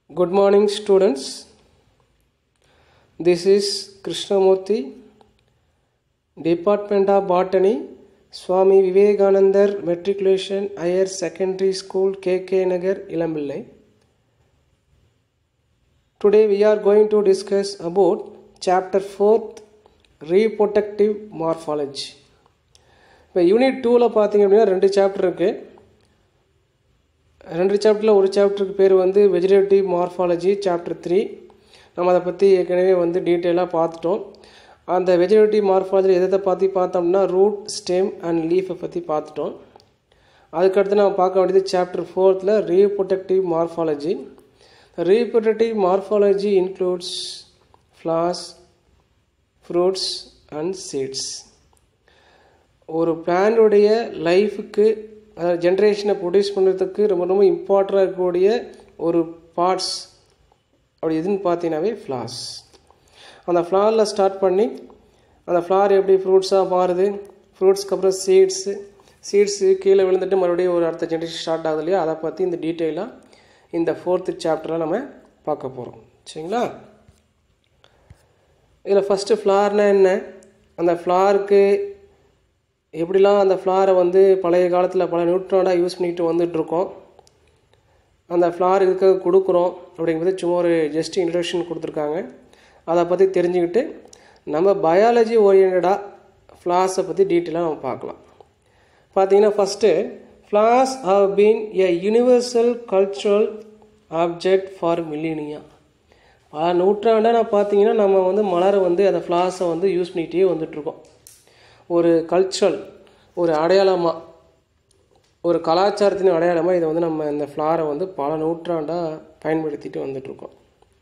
Good morning, students. This is Krishnamurthy, Department of Botany, Swami Vivekanandar Matriculation Higher Secondary School, KK Nagar, Ilambillai. Today we are going to discuss about chapter 4th reproductive morphology. இப்போ unit டூவில் பார்த்தீங்க அப்படின்னா ரெண்டு chapter இருக்குது ரெண்டு சாப்டரில் ஒரு சாப்டருக்கு பேர் வந்து வெஜிடேட்டிவ் மார்ஃபாலஜி சாப்டர் த்ரீ நம்ம அதை பற்றி ஏற்கனவே வந்து டீட்டெயிலாக பார்த்துட்டோம் அந்த வெஜிடேட்டிவ் மார்ஃபாலஜி எதை பற்றி பார்த்தோம்னா ரூட் ஸ்டெம் அண்ட் லீஃபை பற்றி பார்த்துட்டோம் அதுக்கடுத்து நம்ம பார்க்க வேண்டியது சாப்டர் ஃபோர்த்தில் reproductive morphology reproductive morphology includes flowers fruits and seeds ஒரு பிளான்டுடைய லைஃபுக்கு அதாவது ஜென்ரேஷனை ப்ரொடியூஸ் பண்ணுறதுக்கு ரொம்ப ரொம்ப இம்பார்ட்டண்டாக இருக்கக்கூடிய ஒரு பார்ட்ஸ் அப்படி எதுன்னு பார்த்தீங்கன்னாவே ஃப்ளார்ஸ் அந்த ஃப்ளாரில் ஸ்டார்ட் பண்ணி அந்த ஃப்ளார் எப்படி ஃப்ரூட்ஸாக மாறுது ஃப்ரூட்ஸ்க்கு அப்புறம் சீட்ஸு சீட்ஸு கீழே விழுந்துட்டு மறுபடியும் ஒரு அடுத்த ஜென்ரேஷன் ஸ்டார்ட் ஆகுது இல்லையா அதை பற்றி இந்த டீட்டெயிலாக இந்த ஃபோர்த்து சாப்டரில் நம்ம பார்க்க போகிறோம் சரிங்களா இதில் ஃபஸ்ட்டு ஃப்ளார்னா என்ன அந்த ஃப்ளாருக்கு எப்படிலாம் அந்த ஃப்ளாரை வந்து பழைய காலத்தில் பல நியூட்ரனாக யூஸ் பண்ணிட்டு வந்துட்டுருக்கோம் அந்த ஃப்ளார் இதுக்காக கொடுக்குறோம் அப்படிங்கிறது சும்மா ஒரு ஜஸ்ட் இன்ட்ரடக்ஷன் கொடுத்துருக்காங்க அதை பற்றி தெரிஞ்சுக்கிட்டு நம்ம பயாலஜி ஓரியன்டாக ஃப்ளாஸை பற்றி டீட்டெயிலாக நம்ம பார்க்கலாம் பார்த்தீங்கன்னா first flowers have been a universal cultural object for millennia பல நூற்றாண்டாக நான் பார்த்தீங்கன்னா நம்ம வந்து மலரை வந்து அந்த ஃப்ளாஸை வந்து யூஸ் பண்ணிகிட்டே வந்துட்ருக்கோம் ஒரு கல்ச்சுரல் ஒரு அடையாளமாக ஒரு கலாச்சாரத்தின் அடையாளமாக இதை வந்து நம்ம இந்த ஃப்ளாரை வந்து பல நூற்றாண்டாக பயன்படுத்திட்டு வந்துட்ருக்கோம்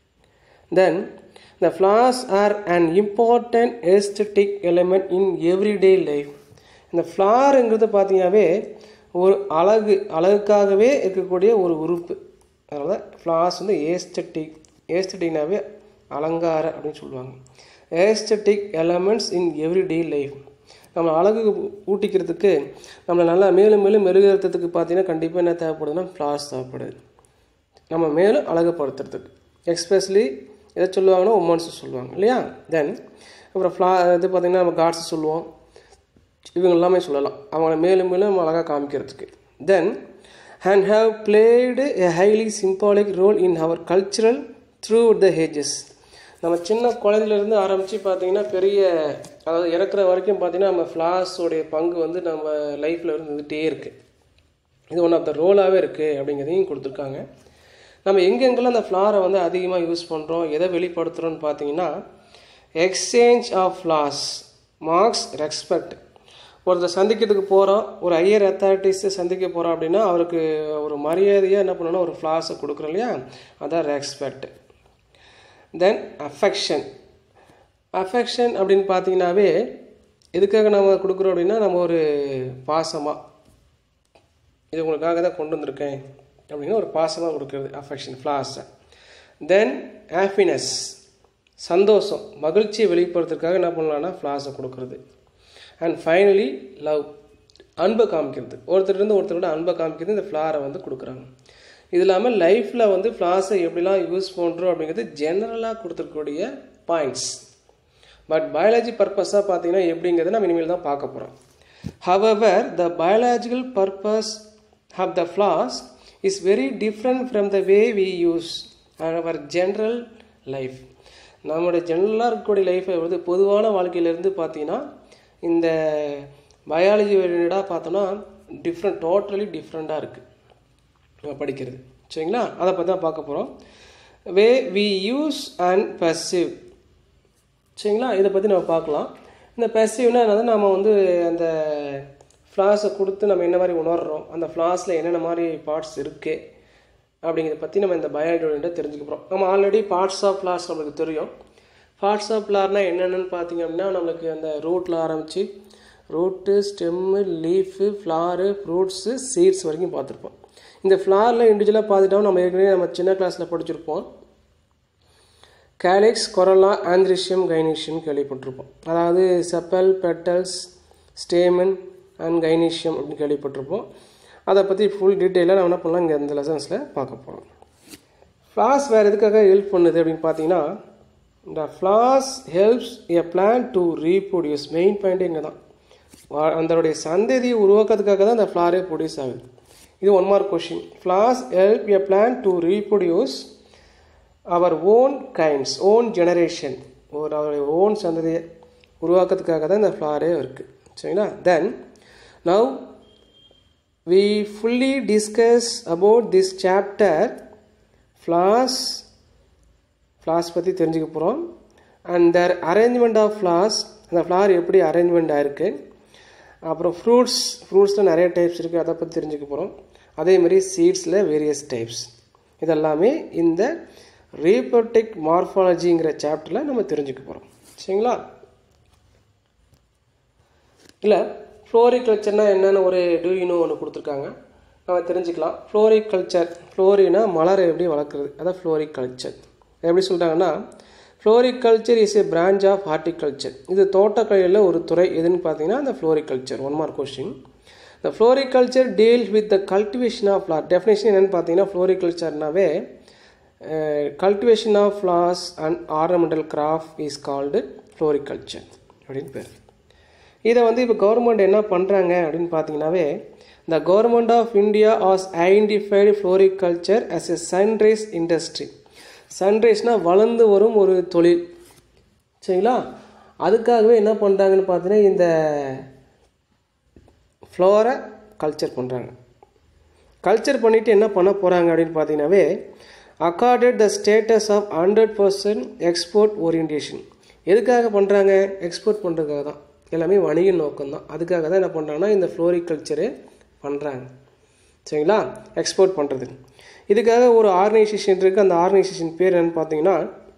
then the flowers are an important aesthetic element in everyday life இந்த ஃப்ளாருங்கிறது பார்த்தீங்கன்னாவே ஒரு அழகு அழகுக்காகவே இருக்கக்கூடிய ஒரு உறுப்பு அதனால தான் ஃப்ளார்ஸ் வந்து ஏஸ்தட்டிக் ஏஸ்தட்டிக்னாவே அலங்கார அப்படின்னு சொல்லுவாங்க aesthetic elements in everyday life நம்ம அழகு ஊட்டிக்கிறதுக்கு நம்மளை நல்லா மேலும் மேலும் மெருகேற்றத்துக்கு பார்த்தீங்கன்னா கண்டிப்பாக என்ன தேவைப்படுதுன்னா ஃப்ளார்ஸ் தேவைப்படுது நம்ம மேலும் அழகுப்படுத்துறதுக்கு எக்ஸ்பெஷலி எதை சொல்லுவாங்கன்னா உமன்ஸ் சொல்லுவாங்க இல்லையா தென் அப்புறம் ஃப்ளா இது பார்த்திங்கன்னா நம்ம காட்ஸ் சொல்லுவோம் இவங்க எல்லாமே சொல்லலாம் அவங்கள மேலும் மேலும் அழகாக காமிக்கிறதுக்கு then and have played a highly symbolic role in our cultural through the ages நம்ம சின்ன குழந்தையிலேருந்து ஆரம்பித்து பார்த்தீங்கன்னா பெரிய அதாவது இறக்குற வரைக்கும் பார்த்தீங்கன்னா நம்ம ஃப்ளாஸோடைய பங்கு வந்து நம்ம லைஃப்பில் இருந்துகிட்டே இருக்குது இது ஒன் ஆஃப் த ரோலாகவே இருக்குது அப்படிங்கிறதையும் கொடுத்துருக்காங்க நம்ம எங்கெங்கெல்லாம் அந்த ஃப்ளாரை வந்து அதிகமாக யூஸ் பண்ணுறோம் எதை வெளிப்படுத்துகிறோன்னு பார்த்தீங்கன்னா exchange of flowers marks respect ஒருத்தர் சந்திக்கிறதுக்கு போகிறோம் ஒரு ஹையர் அத்தாரிட்டிஸை சந்திக்க போகிறோம் அப்படின்னா அவருக்கு ஒரு மரியாதையாக என்ன பண்ணணும் ஒரு ஃப்ளாஸை கொடுக்குறோம் இல்லையா அதான் ரெஸ்பெக்ட் தென் அஃபெக்ஷன் அஃபெக்ஷன் அப்படின்னு பார்த்தீங்கன்னாவே எதுக்காக நம்ம கொடுக்குறோம் அப்படின்னா நம்ம ஒரு பாசமாக இது உங்களுக்காக தான் கொண்டு வந்திருக்கேன் அப்படின்னு ஒரு பாசமாக கொடுக்குறது அஃபெக்ஷன் ஃப்ளாஸை தென் ஹாப்பினஸ் சந்தோஷம் மகிழ்ச்சியை வெளிப்படுத்துறதுக்காக என்ன பண்ணலான்னா ஃப்ளாஸை கொடுக்குறது அண்ட் ஃபைனலி லவ் அன்பை காமிக்கிறது ஒருத்தர்லேருந்து ஒருத்தரோட அன்பை காமிக்கிறது இந்த ஃப்ளாரை வந்து கொடுக்குறாங்க இது இல்லாமல் லைஃப்பில் வந்து ஃப்ளாஸை எப்படிலாம் யூஸ் பண்ணுறோம் அப்படிங்கிறது ஜெனரலாக கொடுத்துருக்கக்கூடிய பாயிண்ட்ஸ் பட் பயாலஜி பர்பஸாக பார்த்தீங்கன்னா எப்படிங்கிறத நம்ம இனிமேல் தான் பார்க்க போகிறோம் however the biological purpose of the flowers is very different from the way we use our general life நம்மளுடைய ஜென்ரலாக இருக்கக்கூடிய லைஃப்பை வந்து பொதுவான வாழ்க்கையிலேருந்து பார்த்தீங்கன்னா இந்த பயாலஜி ரிலேட்டடாக பார்த்தோன்னா டிஃப்ரெண்ட் டோட்டலி டிஃப்ரெண்ட்டாக இருக்குது நம்ம படிக்கிறது சரிங்களா அதை பற்றி தான் பார்க்க போகிறோம் way we use and perceive சரிங்களா இதை பற்றி நம்ம பார்க்கலாம் இந்த பெர்சிவ்னா என்னது நம்ம வந்து அந்த ஃப்ளாஸை கொடுத்து நம்ம என்ன மாதிரி உணர்கிறோம் அந்த ஃப்ளாஸில் என்னென்ன மாதிரி பார்ட்ஸ் இருக்குது அப்படிங்கிறத பற்றி நம்ம இந்த பயாலஜியோட தெரிஞ்சுக்க போகிறோம் நம்ம ஆல்ரெடி பார்ட்ஸ் ஆஃப் ஃப்ளாஸ் நம்மளுக்கு தெரியும் பார்ட்ஸ் ஆஃப் ஃப்ளார்னால் என்னென்னு பார்த்தீங்க அப்படின்னா நம்மளுக்கு அந்த ரூட்டில் ஆரம்பித்து root stem leaf flower fruits seeds வரைக்கும் பார்த்துருப்போம் இந்த ஃப்ளாரில் இண்டிவிஜுவலாக பார்த்துட்டோம் நம்ம ஏற்கனவே நம்ம சின்ன கிளாஸில் படிச்சிருப்போம் கேலிக்ஸ் கொரலா ஆந்திரிஷியம் கைனீஷியம் கேள்விப்பட்டிருப்போம் அதாவது sepal petals stamen and gynoecium அப்படின்னு கேள்விப்பட்டிருப்போம் அதை பற்றி ஃபுல் டீட்டெயிலாக நம்ம என்ன பண்ணலாம் இங்கே இந்த லெசன்ஸில் பார்க்க போகிறோம் ஃப்ளாஸ் வேறு எதுக்காக ஹெல்ப் பண்ணுது அப்படின்னு பார்த்தீங்கன்னா இந்த flowers helps a plant to reproduce main point இங்கே தான் வா- அதனுடைய சந்ததியை உருவாக்குறதுக்காக தான் அந்த ஃப்ளாரே ப்ரொடியூஸ் ஆகுது இது one mark question flowers help a plant to reproduce our own kinds own generation ஒரு அவருடைய ஓன் சந்ததியை உருவாக்குறதுக்காக தான் இந்த ஃப்ளாரே இருக்குது சரிங்களா then now we fully discuss about this chapter flowers flowers பற்றி தெரிஞ்சுக்க போகிறோம் and their arrangement of flowers அந்த ஃப்ளார் எப்படி அரேஞ்ச்மெண்ட் ஆயிருக்கு அப்புறம் ஃப்ரூட்ஸ் ஃப்ரூட்ஸில் நிறைய டைப்ஸ் இருக்குது அதை பற்றி தெரிஞ்சுக்க போகிறோம் அதே மாதிரி சீட்ஸில் வேரியஸ் டைப்ஸ் இதெல்லாமே இந்த ரீப்ரோடெக்ட் மார்ஃபாலஜிங்கிற சாப்டரில் நம்ம தெரிஞ்சுக்க போகிறோம் சரிங்களா இல்லை ஃப்ளோரிகல்ச்சர்னா என்னென்னு ஒரு டூயினோ ஒன்று கொடுத்துருக்காங்க நம்ம தெரிஞ்சுக்கலாம் ஃப்ளோரிகல்ச்சர் ஃப்ளோரினா மலரை எப்படி வளர்க்குறது அதான் ஃப்ளோரிகல்ச்சர் எப்படி சொல்கிறாங்கன்னா floriculture is a branch of horticulture இது தோட்டக்கலையில் ஒரு துறை எதுன்னு பார்த்தீங்கன்னா அந்த ஃப்ளோரிகல்ச்சர் ஒன் மார்க் கொஸ்டின் இந்த floriculture deals with the cultivation of flower definition என்னென்னு பார்த்தீங்கன்னா ஃப்ளோரிகல்ச்சர்னாவே cultivation of flowers and ornamental craft is called floriculture அப்படின்னு பேர் இதை வந்து இப்போ கவர்மெண்ட் என்ன பண்ணுறாங்க அப்படின்னு பார்த்தீங்கன்னாவே the government of India has identified floriculture as a sunrise industry சன்ரைஸ்னால் வளர்ந்து வரும் ஒரு தொழில் சரிங்களா அதுக்காகவே என்ன பண்ணுறாங்கன்னு பார்த்தீங்கன்னா இந்த ஃப்ளோரை கல்ச்சர் பண்ணுறாங்க கல்ச்சர் பண்ணிவிட்டு என்ன பண்ண போகிறாங்க அப்படின்னு பார்த்தீங்கன்னாவே accorded the status of hundred percent export orientation எதுக்காக பண்ணுறாங்க எக்ஸ்போர்ட் பண்ணுறதுக்காக தான் எல்லாமே வணிக நோக்கம் தான் அதுக்காக தான் என்ன பண்ணுறாங்கன்னா இந்த ஃப்ளோரிகல்ச்சரு பண்ணுறாங்க சரிங்களா எக்ஸ்போர்ட் பண்ணுறது இதுக்காக ஒரு ஆர்கனைசேஷன் இருக்குது அந்த ஆர்கனைசேஷன் பேர் என்னன்னு பார்த்தீங்கன்னா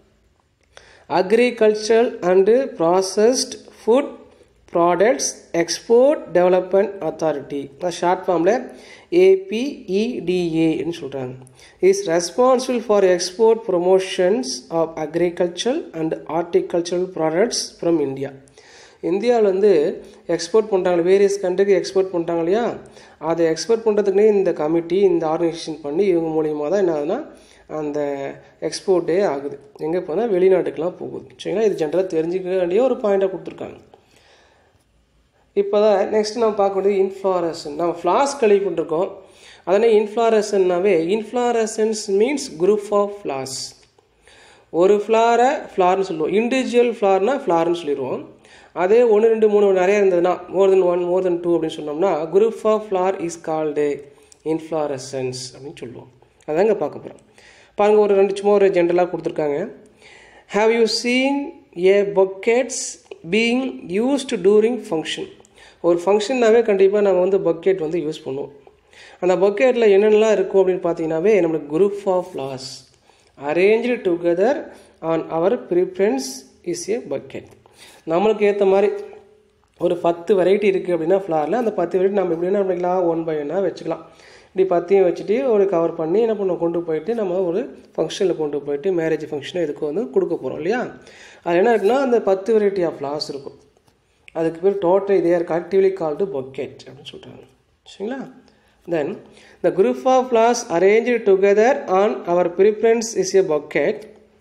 agricultural and processed food products export development authority short ஃபார்மில் ஏபிஇடிஏன்னு சொல்கிறாங்க is responsible for export promotions of agriculture and horticultural products from India இந்தியாவில் வந்து எக்ஸ்போர்ட் பண்ணுறாங்க வேரியஸ் கண்ட்ரிக்கு எக்ஸ்போர்ட் பண்ணுறாங்க இல்லையா அதை எக்ஸ்போர்ட் பண்ணுறதுக்குனே இந்த கமிட்டி இந்த ஆர்கனைசேஷன் பண்ணி இவங்க மூலியமாக தான் என்ன ஆகுதுன்னா அந்த எக்ஸ்போர்ட்டே ஆகுது எங்கே போனால் வெளிநாட்டுக்கெலாம் போகுது சரிங்களா இது ஜென்ரலாக தெரிஞ்சுக்க வேண்டிய ஒரு பாயிண்டாக கொடுத்துருக்காங்க இப்போ தான் நெக்ஸ்ட் நம்ம பார்க்க வேண்டியது இன்ஃப்ளாரசன் நம்ம ஃப்ளாஸ் கழிப்பிட்டுருக்கோம் அதனால் இன்ஃப்ளாரசன்னாவே inflorescence means group of flowers ஒரு ஃப்ளாரை ஃப்ளார்னு சொல்லுவோம் இண்டிவிஜுவல் ஃப்ளார்னா ஃப்ளார்னு சொல்லிடுவோம் அதே ஒன்று ரெண்டு மூணு நிறைய இருந்ததுன்னா மோர் தென் ஒன் மோர் தென் டூ அப்படின்னு சொன்னோம்னா group of flower is called inflorescence அப்படின்னு சொல்லுவோம் அதாங்க பார்க்க போகிறோம் பாருங்க ஒரு ரெண்டு சும்மா ஒரு ஜென்ரலாக கொடுத்துருக்காங்க have you seen a bouquets being used during function ஒரு ஃபங்க்ஷன்னாவே கண்டிப்பாக நம்ம வந்து பக்கெட் வந்து யூஸ் பண்ணுவோம் அந்த பக்கெட்டில் என்னென்னலாம் இருக்கும் அப்படின்னு பார்த்தீங்கன்னாவே நம்மளுக்கு group of flowers arranged together on our preference is a bouquet நம்மளுக்கு ஏற்ற மாதிரி ஒரு பத்து வெரைட்டி இருக்குது அப்படின்னா ஃப்ளாரில் அந்த பத்து வெரைட்டி நம்ம எப்படி என்ன பண்ணிக்கலாம் ஒன் பை ஒன்னாக வச்சுக்கலாம் இப்படி பத்தையும் வச்சுட்டு ஒரு கவர் பண்ணி என்ன பண்ணுவோம் கொண்டு போயிட்டு நம்ம ஒரு ஃபங்க்ஷனில் கொண்டு போயிட்டு மேரேஜ் ஃபங்க்ஷனு இதுக்கு வந்து கொடுக்க போகிறோம் இல்லையா அது என்ன இருக்குன்னா அந்த பத்து வெரைட்டி ஆஃப் ஃப்ளார்ஸ் இருக்கும் அதுக்கு பேர் டோட்டல் இதே ஆர் கலெக்டிவ்லி கால்டு பொக்கெட் அப்படின்னு சொல்கிறாங்க சரிங்களா then the group of flowers arranged together on our preference is a bouquet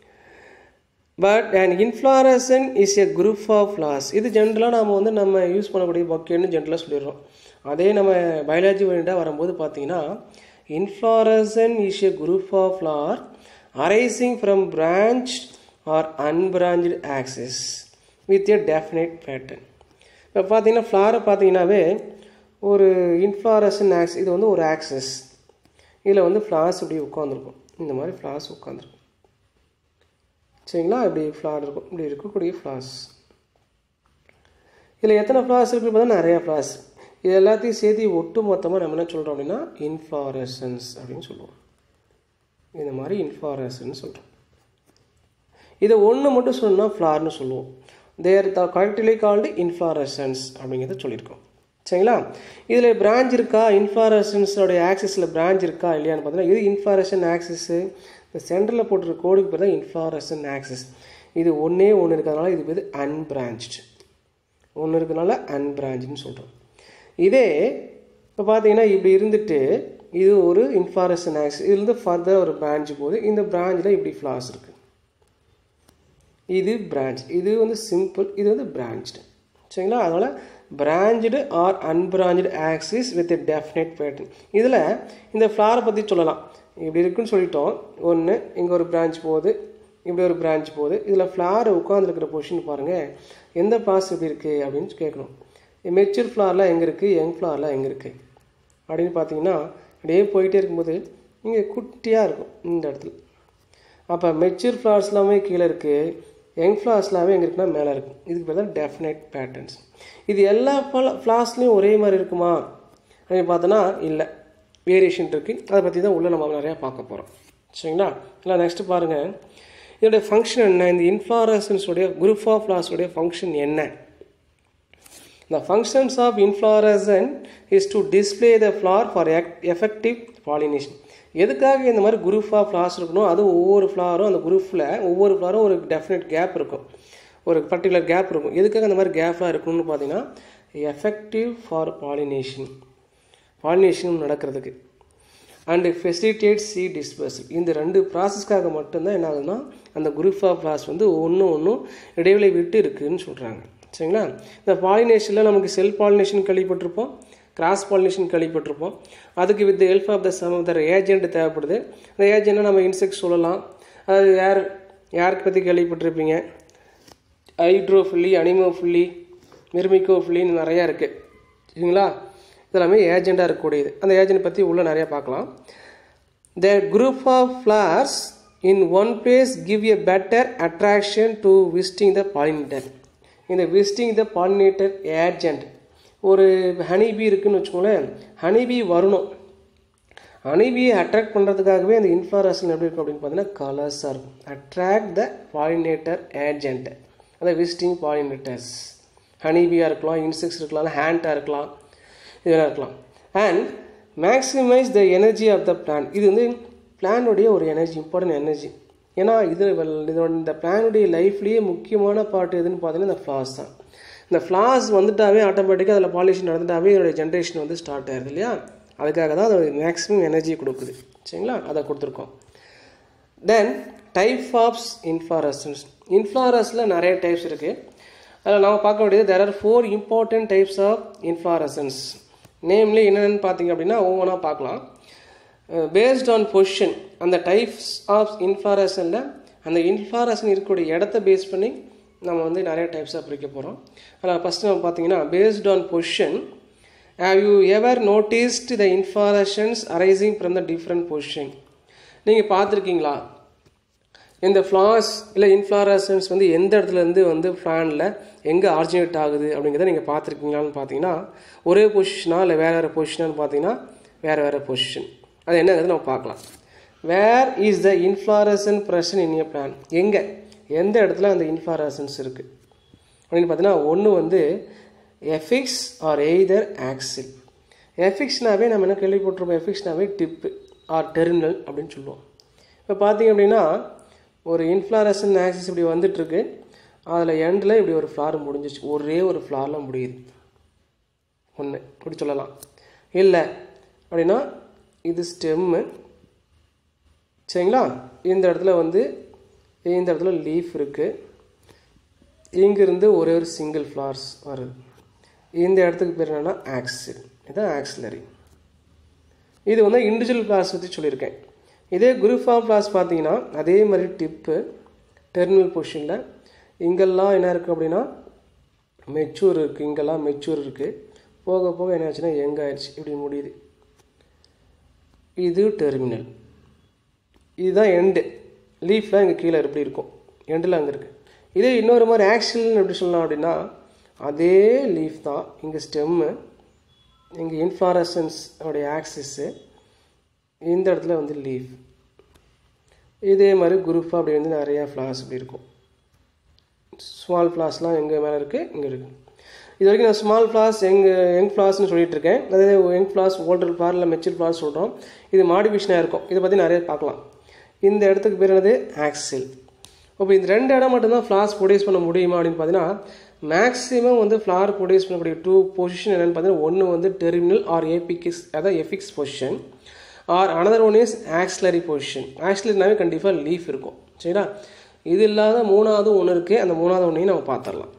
but and inflorescence is a group of flowers இது ஜென்ரலாக நம்ம வந்து நம்ம யூஸ் பண்ணக்கூடிய பொக்கேன்னு ஜென்ரலாக சொல்லிடுறோம் அதே நம்ம பயாலஜி ஓரியண்டாக வரும்போது பார்த்தீங்கன்னா inflorescence is a group of flower arising from branch or unbranched axis with a definite pattern இப்போ பார்த்தீங்கன்னா ஃப்ளாரை பார்த்தீங்கன்னாவே ஒரு இன்ஃப்ளாரசன் ஆக்ஸ் இது வந்து ஒரு ஆக்சஸ் இதில் வந்து ஃப்ளார்ஸ் இப்படி உட்காந்துருக்கும் இந்த மாதிரி ஃப்ளார்ஸ் உட்காந்துருக்கும் சரிங்களா இப்படி ஃப்ளார் இருக்கும் இப்படி இருக்கக்கூடிய ஃப்ளார்ஸ் இதில் எத்தனை ஃப்ளார்ஸ் இருக்குது பார்த்தா நிறையா ஃப்ளார்ஸ் இது எல்லாத்தையும் சேர்த்து ஒட்டு மொத்தமாக நம்ம என்ன சொல்கிறோம் அப்படின்னா இன்ஃப்ளாரசன்ஸ் அப்படின்னு சொல்லுவோம் இந்த மாதிரி இன்ஃப்ளாரசன்ஸ் சொல்கிறோம் இதை ஒன்று மட்டும் சொன்னால் ஃப்ளார்னு சொல்லுவோம் தேர் த கரெக்டிலி கால்டு இன்ஃப்ளாரசன்ஸ் அப்படிங்கிறத சொல்லியிருக்கோம் சரிங்களா இதில் பிரான்ச் இருக்கா இன்ஃப்ளாரசன்ஸோடைய ஆக்சிஸில் பிரான்ச் இருக்கா இல்லையான்னு பார்த்தீங்கன்னா இது இன்ஃப்ளாரசன் ஆக்சிஸு இந்த சென்டரில் போட்டிருக்க கோடுக்கு பேர் தான் இன்ஃப்ளாரசன் ஆக்சிஸ் இது ஒன்றே ஒன்று இருக்கிறதுனால இது பேர் அன்பிரான்ச்டு ஒன்று இருக்கிறதுனால அன்பிரான்ச்னு சொல்கிறோம் இதே இப்போ பார்த்தீங்கன்னா இப்படி இருந்துட்டு இது ஒரு இன்ஃபாரசன் ஆக்சிஸ் இதுலேருந்து ஃபர்தர் ஒரு பிரான்ச் போகுது இந்த பிரான்ச்சில் இப்படி ஃப்ளார்ஸ் இருக்குது இது பிரான்ச் இது வந்து சிம்பிள் இது வந்து பிரான்ச்டு சரிங்களா அதனால் branched or unbranched axis with definite pattern இதில் இந்த ஃப்ளாரை பற்றி சொல்லலாம் இப்படி இருக்குன்னு சொல்லிட்டோம் ஒன்று இங்கே ஒரு பிரான்ச் போகுது இப்படி ஒரு பிரான்ச் போகுது இதில் ஃப்ளார் உட்காந்துருக்கிற பொசிஷன் பாருங்கள் எந்த பாஸ் இப்படி இருக்குது அப்படின்னு கேட்கணும் மெச்சூர் ஃப்ளார்லாம் எங்கே இருக்குது யங் ஃப்ளார்லாம் எங்கே இருக்குது அப்படின்னு பார்த்தீங்கன்னா அப்படியே போயிட்டே இருக்கும்போது இங்கே குட்டியாக இருக்கும் இந்த இடத்துல அப்போ மெச்சூர் ஃப்ளார்ஸ் எல்லாமே கீழே இருக்குது யங் ஃப்ளார்ஸ் எல்லாமே எங்கே இருக்குன்னா மேலே இருக்கும் இதுக்கு பேர் தான் டெஃபினைட் பேட்டர்ன்ஸ் இது எல்லா ஃப்ளார்ஸ்லேயும் ஒரே மாதிரி இருக்குமா அப்படின்னு பார்த்தோன்னா இல்லை வேரியேஷன் இருக்குது அதை பற்றி தான் உள்ளே நம்ம நிறையா பார்க்க போகிறோம் சரிங்களா இல்லை நெக்ஸ்ட்டு பாருங்கள் இதோடைய ஃபங்க்ஷன் என்ன இந்த இன்ஃப்ளாரசன்ஸுடைய குரூப் ஆஃப் ஃப்ளார்ஸுடைய ஃபங்க்ஷன் என்ன The functions of inflorescence is to display the flower for effective pollination. எதுக்காக இந்த மாதிரி குரூப் ஆஃப் ஃப்ளார்ஸ் இருக்கணும் அது ஒவ்வொரு ஃப்ளாரும் அந்த குரூப்பில் ஒவ்வொரு ஃப்ளாரும் ஒரு டெஃபினட் கேப் இருக்கும் ஒரு பர்டிகுலர் கேப் இருக்கும் எதுக்காக அந்த மாதிரி கேப்லாம் இருக்கணும்னு பார்த்தீங்கன்னா எஃபெக்டிவ் ஃபார் பாலினேஷன் பாலினேஷன் நடக்கிறதுக்கு அண்டு ஃபெசிலிட்டேட் சி டிஸ்பர்சல் இந்த ரெண்டு ப்ராசஸ்க்காக மட்டும்தான் என்ன ஆகுதுன்னா அந்த குரூப் ஆஃப் ஃப்ளார்ஸ் வந்து ஒன்றும் ஒன்றும் இடைவெளி விட்டு இருக்குதுன்னு சொல்கிறாங்க சரிங்களா இந்த பாலினேஷனில் நமக்கு செல் பாலினேஷன் கேள்விப்பட்டிருப்போம் கிராஸ் பாலினேஷன் கேள்விப்பட்டிருப்போம் அதுக்கு with help of the some of the agent தேவைப்படுது அந்த ஏஜென்ட்டை நம்ம இன்செக்ட் சொல்லலாம் அது யார் யாருக்கு பற்றி கேள்விப்பட்டிருப்பீங்க ஹைட்ரோஃபில்லி அனிமோஃபில்லி மிர்மிகோஃபில்லின்னு நிறையா இருக்குது சரிங்களா இதெல்லாமே ஏஜெண்டாக இருக்கக்கூடியது அந்த ஏஜென்ட் பற்றி உள்ளே நிறையா பார்க்கலாம் the group of flowers in one place give a better attraction to visiting the pollinator இந்த விசிட்டிங் த பாலினேட்டர் ஏஜென்ட் ஒரு ஹனிபி இருக்குன்னு வச்சுக்கோங்களேன் ஹனிபி வரணும் ஹனிபியை அட்ராக்ட் பண்ணுறதுக்காகவே அந்த இன்ஃப்ளாரேஷன் எப்படி இருக்கும் அப்படின்னு பார்த்தீங்கன்னா கலர்ஸாக இருக்கும் அட்ராக்ட் த பாலினேட்டர் ஏஜென்ட் அந்த விசிட்டிங் பாலினேட்டர்ஸ் ஹனிபியாக இருக்கலாம் இன்செக்ட்ஸ் இருக்கலாம் ஹேண்டாக இருக்கலாம் இதெல்லாம் இருக்கலாம் and maximise the energy of the plant இது வந்து பிளானுடைய ஒரு எனர்ஜி இம்பார்ட்டன்ட் எனர்ஜி ஏன்னா இது இதோட இந்த பிளானுடைய லைஃப்லேயே முக்கியமான பார்ட் எதுன்னு பார்த்தீங்கன்னா இந்த ஃப்ளாஸ் தான் இந்த ஃப்ளாஸ் வந்துட்டாவே ஆட்டோமேட்டிக்காக அதில் பாலிஷன் நடந்துட்டாவே இதோடைய ஜென்ரேஷன் வந்து ஸ்டார்ட் ஆயிருது இல்லையா அதுக்காக தான் அதோட மேக்ஸிமம் எனர்ஜி கொடுக்குது சரிங்களா அதை கொடுத்துருக்கோம் தென் டைப் ஆஃப்ஸ் இன்ஃப்ளாரசன்ஸ் இன்ஃப்ளாரஸில் நிறைய டைப்ஸ் இருக்குது அதில் நம்ம பார்க்க வேண்டியது there are four important types of inflorescences namely என்னென்னு பார்த்தீங்க அப்படின்னா ஒவ்வொன்றா பார்க்கலாம் பேஸ்ட் ஆன் பொசிஷன் அந்த டைப்ஸ் ஆஃப் இன்ஃப்ளாரசனில் அந்த இன்ஃப்ளாரசன் இருக்கக்கூடிய இடத்த பேஸ் பண்ணி நம்ம வந்து நிறைய டைப்ஸாக பிரிக்க போகிறோம் அதில் ஃபஸ்ட்டு நம்ம பார்த்தீங்கன்னா based on position have you ever noticed the inflorescence arising from the different position நீங்கள் பார்த்துருக்கீங்களா இந்த ஃப்ளார்ஸ் இல்லை இன்ஃப்ளாரசன்ஸ் வந்து எந்த இடத்துலேருந்து வந்து ஃபேனில் எங்கே ஆரிஜினேட் ஆகுது அப்படிங்கிறத நீங்கள் பார்த்துருக்கீங்களான்னு பார்த்தீங்கன்னா ஒரே பொசிஷனா இல்லை வேறு வேறு பொசிஷனான்னு பார்த்தீங்கன்னா வேறு வேறு பொசிஷன் அது என்னங்கிறது நம்ம பார்க்கலாம் where is the inflorescence present in a plant எங்கே எந்த இடத்துல அந்த இன்ஃப்ளாரசன்ஸ் இருக்குது அப்படின்னு பார்த்தீங்கன்னா ஒன்று வந்து எஃபிக்ஸ் ஆர் எய்தர் ஆக்சில் எஃபிக்ஸ்னாவே நம்ம என்ன கேள்விப்பட்டிருப்போம் எஃபிக்ஸ்னாவே டிப்பு ஆர் டெர்மினல் அப்படின்னு சொல்லுவோம் இப்போ பார்த்தீங்க அப்படின்னா ஒரு இன்ஃப்ளாரசன் ஆக்சிஸ் இப்படி வந்துட்டுருக்கு அதில் எண்டில் இப்படி ஒரு ஃப்ளார் முடிஞ்சிச்சு ஒரே ஒரு ஃப்ளாரில் முடியுது ஒன்று இப்படி சொல்லலாம் இல்லை அப்படின்னா இது ஸ்டெம்மு சரிங்களா இந்த இடத்துல வந்து இந்த இடத்துல லீஃப் இருக்குது இங்கிருந்து ஒரே ஒரு சிங்கிள் ஃப்ளார்ஸ் வருது இந்த இடத்துக்கு பேர் என்னென்னா ஆக்சில் இதுதான் ஆக்சிலரி இது வந்து இண்டிவிஜுவல் ஃப்ளார்ஸ் பற்றி சொல்லியிருக்கேன் இதே குரூப் ஆஃப் ஃப்ளார்ஸ் பார்த்தீங்கன்னா அதே மாதிரி டிப்பு டெர்மினல் பொசிஷனில் இங்கெல்லாம் என்ன இருக்குது அப்படின்னா மெச்சூர் இருக்குது இங்கெல்லாம் மெச்சூர் இருக்குது போக போக என்ன ஆச்சுன்னா எங்க ஆயிடுச்சு இப்படி முடியுது இது டெர்மினல் இதுதான் எண்டு லீஃப்லாம் இங்கே கீழே எப்படி இருக்கும் எண்டில் அங்கே இருக்குது இதே இன்னொரு மாதிரி ஆக்சில் எப்படி சொல்லலாம் அப்படின்னா அதே லீஃப் தான் இங்கே ஸ்டெம்மு இங்கே இன்ஃப்ளாரசன்ஸ் உடைய ஆக்சிஸ்ஸு இந்த இடத்துல வந்து லீஃப் இதே மாதிரி குரூப்பாக அப்படி வந்து நிறையா ஃப்ளார்ஸ் இப்படி இருக்கும் ஸ்மால் ஃப்ளார்ஸ்லாம் எங்கே மேலே இருக்குது இங்கே இருக்குது இது வரைக்கும் நான் ஸ்மால் ஃப்ளார்ஸ் எங் யங் ஃப்ளார்ஸ்னு சொல்லிட்டு இருக்கேன் அதாவது யங் ஃப்ளார்ஸ் ஓல்டர் ஃப்ளார் இல்லை மெச்சூர் ஃப்ளார்ஸ் சொல்கிறோம் இது மாடிஃபிகேஷனாக இருக்கும் இதை பற்றி நிறைய பார்க்கலாம் இந்த இடத்துக்கு பேர் என்னது ஆக்சில் இப்போ இந்த ரெண்டு இடம் மட்டும்தான் ஃப்ளார்ஸ் ப்ரொடியூஸ் பண்ண முடியுமா அப்படின்னு பார்த்தீங்கன்னா மேக்ஸிமம் வந்து ஃப்ளார் ப்ரொடியூஸ் பண்ணக்கூடிய டூ பொசிஷன் என்னென்னு பார்த்தீங்கன்னா ஒன்று வந்து டெர்மினல் ஆர் ஏபிக்ஸ் அதாவது apex position or another one is axillary position ஆக்ஸ்லரினாவே கண்டிப்பாக லீஃப் இருக்கும் சரிங்களா இது இல்லாத மூணாவது ஒன்று இருக்குது அந்த மூணாவது ஒன்றையும் நம்ம பார்த்துடலாம்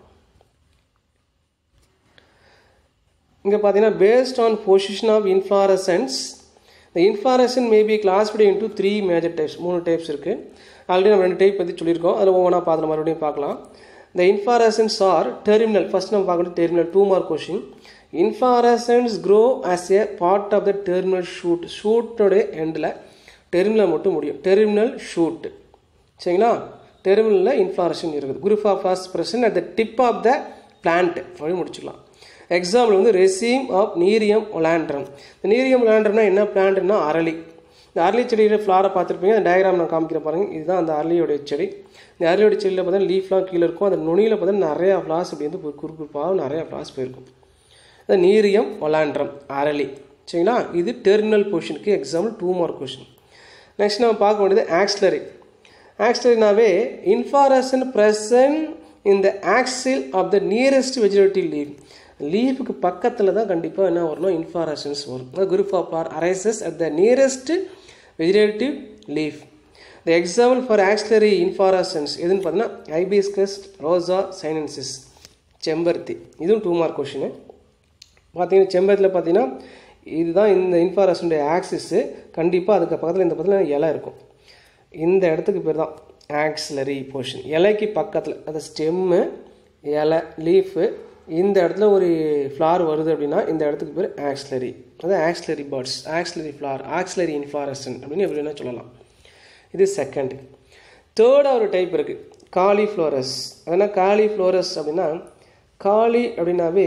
இங்கே பார்த்தீங்கன்னா based on position of inflorescences இந்த inflorescence maybe classified into three major types மூணு டைப்ஸ் இருக்குது ஆல்ரெடி நம்ம ரெண்டு டைப் பற்றி சொல்லியிருக்கோம் அதில் ஒவ்வொன்றா பார்த்து மறுபடியும் பார்க்கலாம் இந்த இன்ஃப்ளாரசன்ஸ் ஆர் டெர்மினல் ஃபர்ஸ்ட் நம்ம பார்க்கணும் terminal two mark question inflorescences grow as a part of the terminal shoot ஷூட்டோடைய எண்டில் டெர்மினல் மட்டும் முடியும் டெர்மினல் ஷூட் சரிங்களா டெர்மினலில் இன்ஃப்ளாரேஷன் இருக்குது குரூப் ஆஃப் ஃபாஸ்ட் present at the tip of the plant அப்படி முடிச்சுக்கலாம் எக்ஸாம்பிள் வந்து ரெசீம் ஆஃப் நீரியம் ஒலாண்ட்ரம் இந்த நீரியம் ஒலாண்ட்ரம்னா என்ன பிளான்ட்னா அரளி இந்த அரளி செடியில் ஃப்ளாரை பார்த்துருப்பீங்க அந்த டயக்ராம் நான் காமிக்கிற பாருங்க இதுதான் அந்த அரளியோடைய செடி இந்த அரளியோட செடியில் பார்த்தா லீஃப்லாம் கீழே இருக்கும் அந்த நுனியில் பார்த்தா நிறையா ஃப்ளாஸ் இப்படி வந்து குறுக்குறுப்பாக நிறையா ஃப்ளாஸ் போயிருக்கும் அது நீரியம் ஒலாண்ட்ரம் அரளி சரிங்களா இது டெர்மினல் பொசிஷனுக்கு example two mark question next நம்ம பார்க்க வேண்டியது ஆக்ஸ்லரி ஆக்ஸ்லரினாவே inflorescence present in the axil of the nearest vegetative leaf லீஃபுக்கு பக்கத்தில் தான் கண்டிப்பாக என்ன வரணும் இன்ஃபாரசன்ஸ் வரும் group of or arises at the nearest vegetative leaf the example for axillary inflorescence எதுன்னு பார்த்தீங்கன்னா ஐபிஸ்கஸ் ரோசா சைனன்சிஸ் செம்பருத்தி இதுவும் டூ மார்க் கொஷினு பார்த்தீங்கன்னா செம்பருத்தியில் பார்த்தீங்கன்னா இதுதான் இந்த இன்ஃபாரசனுடைய ஆக்சிஸு கண்டிப்பாக அதுக்கு பக்கத்தில் இந்த பக்கத்தில் இலை இருக்கும் இந்த இடத்துக்கு பேர் தான் ஆக்ஸ்லரி போர்ஷன் இலைக்கு பக்கத்தில் அது ஸ்டெம்மு இலை லீஃபு இந்த இடத்துல ஒரு ஃப்ளார் வருது அப்படின்னா இந்த இடத்துக்கு பேர் ஆக்ஸ்லரி அது axillary buds axillary flower axillary inflorescence அப்படின்னு எப்படி வேணால் சொல்லலாம் இது செகண்ட் தேர்டாக ஒரு டைப் இருக்குது காலிஃப்ளோரஸ் அதனால் காலிஃப்ளோரஸ் அப்படின்னா காலி அப்படின்னாவே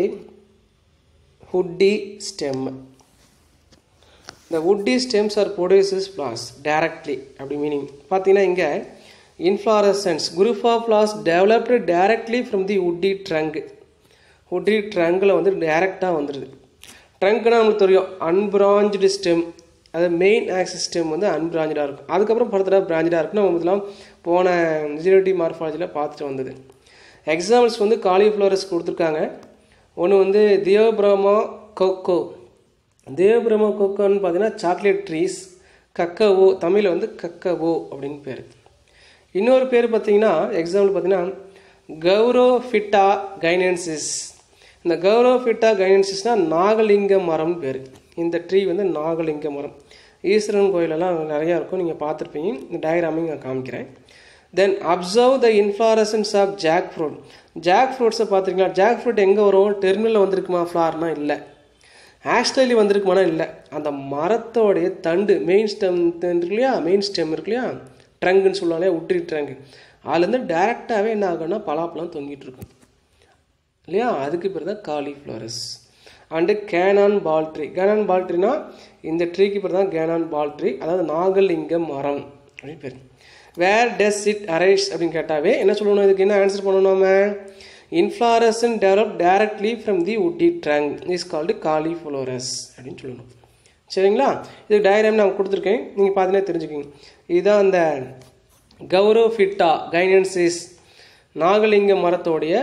ஹுட்டி ஸ்டெம் இந்த woody stems are produces flowers directly அப்படி மீனிங் பார்த்தீங்கன்னா இங்கே inflorescence group of flowers developed directly from the woody trunk woody ட்ரங்கில் வந்து டைரெக்டாக வந்துடுது ட்ரங்க்னா நம்மளுக்கு தெரியும் அன்பிராஞ்சு ஸ்டெம் அது மெயின் ஆக்சிஸ் ஸ்டெம் வந்து அன்பிராஞ்சடாக இருக்கும் அதுக்கப்புறம் ஃபர்தராக பிராஞ்சடாக இருக்கும் நம்ம இதெல்லாம் போன ஜியோட்டி மார்ஃபாலஜியில் பார்த்துட்டு வந்தது எக்ஸாம்பிள்ஸ் வந்து காலிஃப்ளவரஸ் கொடுத்துருக்காங்க ஒன்று வந்து தியோபிரமா கொக்கோ தேவபிரம கொக்கோன்னு பார்த்தீங்கன்னா சாக்லேட் ட்ரீஸ் கக்கவோ தமிழில் வந்து கக்கவோ அப்படின்னு பேர் இன்னொரு பேர் பார்த்தீங்கன்னா எக்ஸாம்பிள் பார்த்தீங்கன்னா கௌரோஃபிட்டா கைனன்சிஸ் இந்த கௌரோஃபிட்டா கைனன்சிஸ்னால் நாகலிங்க மரம் பேர் இந்த ட்ரீ வந்து நாகலிங்க மரம் ஈஸ்வரன் கோயிலெல்லாம் நிறையா இருக்கும் நீங்கள் பார்த்துருப்பீங்க இந்த டயக்ராமையும் நான் காமிக்கிறேன் then observe the inflorescence of jackfruit ஜாக் ஃப்ரூட்ஸை பார்த்துருக்கீங்களா ஜாக் ஃப்ரூட் எங்கே வரும் டெர்மினலில் வந்திருக்குமா ஃப்ளார்னா இல்லை ஆக்சுவலி வந்திருக்குமானா இல்லை அந்த மரத்தோடைய தண்டு மெயின் ஸ்டெம் இருக்கு இல்லையா மெயின் ஸ்டெம் இருக்கு இல்லையா ட்ரங்குன்னு சொல்லுவாங்க இல்லையா உட்ரி ட்ரங்கு அதுலேருந்து டேரெக்டாகவே என்ன ஆகும்னா பலாப்பழம் தொங்கிட்டு இருக்கும் இல்லையா அதுக்கு பேர் தான் cauliflorous and Canon ball tree cannonball ட்ரீனா இந்த ட்ரீக்கு பேர் தான் கேனான் பால் ட்ரீ அதாவது நாகலிங்க மரம் அப்படின்னு பேர் வேர் டஸ் இட் அரைஸ் அப்படின்னு கேட்டாவே என்ன சொல்லணும் இதுக்கு என்ன ஆன்சர் பண்ணணும் நம்ம inflorescence develop directly from the woody trunk is called cauliflorous அப்படின்னு சொல்லணும் சரிங்களா இது டயக்ராம் நான் கொடுத்துருக்கேன் நீங்கள் பார்த்தீங்கன்னா தெரிஞ்சுக்கிங்க இதுதான் அந்த கௌரோஃபிட்டா கைனன்சிஸ் நாகலிங்க மரத்தோடைய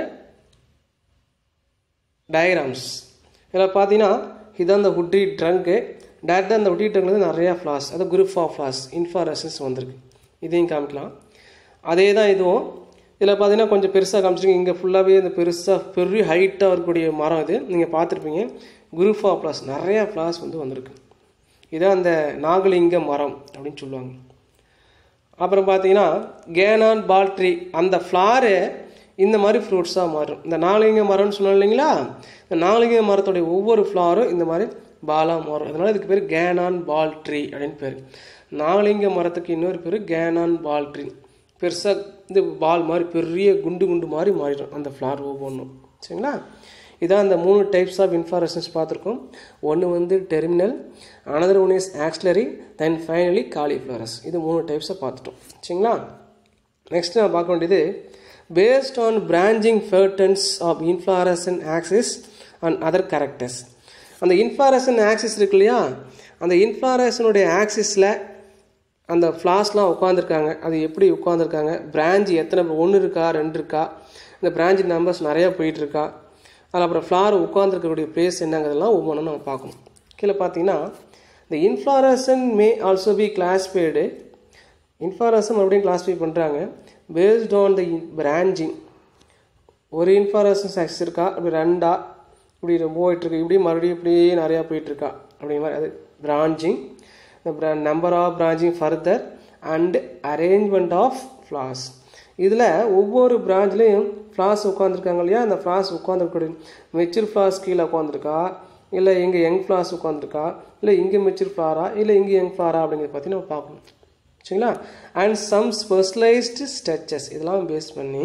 டயக்ராம்ஸ் இதில் பார்த்தீங்கன்னா இதுதான் அந்த உட்டி ட்ரங்க்கு டேரெக்டாக அந்த உட்டி ட்ரங்க்ல வந்து நிறையா ஃப்ளாஸ் அது குரூப் ஆஃப் ஃப்ளாஸ் இன்ஃப்ளாரசன்ஸ் வந்திருக்கு இதையும் காமிக்கலாம் அதே தான் இதுவும் இதில் பார்த்தீங்கன்னா கொஞ்சம் பெருசாக காமிச்சிருக்கீங்க இங்கே ஃபுல்லாகவே இந்த பெருசாக பெரிய ஹைட்டாக இருக்கக்கூடிய மரம் இது நீங்கள் பார்த்துருப்பீங்க குரூப் ஆஃப் ஃப்ளாஸ் நிறையா ஃப்ளாஸ் வந்து வந்திருக்கு இதான் அந்த நாகலிங்க மரம் அப்படின்னு சொல்லுவாங்க அப்புறம் பார்த்தீங்கன்னா கேனான் பால் ட்ரீ அந்த ஃப்ளாரு இந்த மாதிரி ஃப்ரூட்ஸாக மாறும் இந்த நாகலிங்க மரம்னு சொன்னோம் இல்லைங்களா இந்த நாகலிங்க மரத்துடைய ஒவ்வொரு ஃப்ளாரும் இந்த மாதிரி பாலாக மாறும் அதனால இதுக்கு பேர் கேனான் பால் ட்ரீ அப்படின்னு பேர் நாகலிங்க மரத்துக்கு இன்னொரு பேர் கேனான் பால் ட்ரீ பெருசாக இந்த பால் மாதிரி பெரிய குண்டு குண்டு மாதிரி மாறிடும் அந்த ஃப்ளார் ஒவ்வொன்றும் சரிங்களா இதான் அந்த மூணு டைப்ஸ் ஆஃப் இன்ஃபாரசன்ஸ் பார்த்துருக்கோம் ஒன்று வந்து terminal another one is axillary then finally cauliflorous இது மூணு டைப்ஸை பார்த்துட்டோம் சரிங்களா நெக்ஸ்ட் நான் பார்க்க வேண்டியது based on branching patterns of inflorescence axis and other characters அந்த இன்ஃப்ளாரசன் ஆக்சிஸ் இருக்கு இல்லையா அந்த இன்ஃப்ளாரசனுடைய ஆக்சிஸில் அந்த ஃப்ளாஸ்லாம் உட்காந்துருக்காங்க அது எப்படி உட்காந்துருக்காங்க பிரான்ச் எத்தனை ஒன்று இருக்கா ரெண்டு இருக்கா இந்த பிரான்ச் நம்பர்ஸ் நிறையா போயிட்டுருக்கா அதில் அப்புறம் ஃப்ளார் உட்காந்துருக்கக்கூடிய பிளேஸ் என்னங்கிறதெல்லாம் ஒவ்வொன்றும் நம்ம பார்க்கணும் கீழே பார்த்தீங்கன்னா இந்த inflorescence may also be classified inflorescence மறுபடியும் கிளாஸிஃபை பண்ணுறாங்க பேஸ்ட் ஆன் த பிரான்ச்சிங் ஒரு இன்ஃப்ளாரசன்ஸ் ஆக்சிஸ் இருக்கா அப்படி ரெண்டா இப்படி போயிட்டுருக்கு இப்படி மறுபடியும் இப்படியே நிறையா போயிட்டுருக்கா அப்படிங்கிற மாதிரி அது branching the number of branching further and arrangement of flowers இதில் ஒவ்வொரு பிரான்ச்லேயும் ஃப்ளாஸ் உட்காந்துருக்காங்க இல்லையா அந்த ஃப்ளாஸ் உட்காந்துருக்கூடிய மெச்சூர் ஃப்ளாஸ் கீழே உட்காந்துருக்கா இல்லை இங்கே யங் ஃப்ளாஸ் உட்காந்துருக்கா இல்லை இங்கே மெச்சூர் ஃப்ளாரா இல்லை இங்கே யங் ஃப்ளாரா அப்படிங்கிறத பற்றி நம்ம பார்க்கணும் சரிங்களா அண்ட் சம் ஸ்பெஷலைஸ்டு ஸ்ட்ரக்சர்ஸ் இதெல்லாம் பேஸ் பண்ணி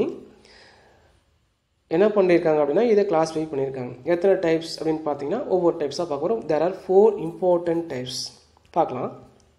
என்ன பண்ணியிருக்காங்க அப்படின்னா இதை கிளாஸிஃபை பண்ணியிருக்காங்க எத்தனை டைப்ஸ் அப்படின்னு பார்த்தீங்கன்னா ஒவ்வொரு டைப்ஸாக பார்க்க போகிறோம் there are four important types பார்க்கலாம்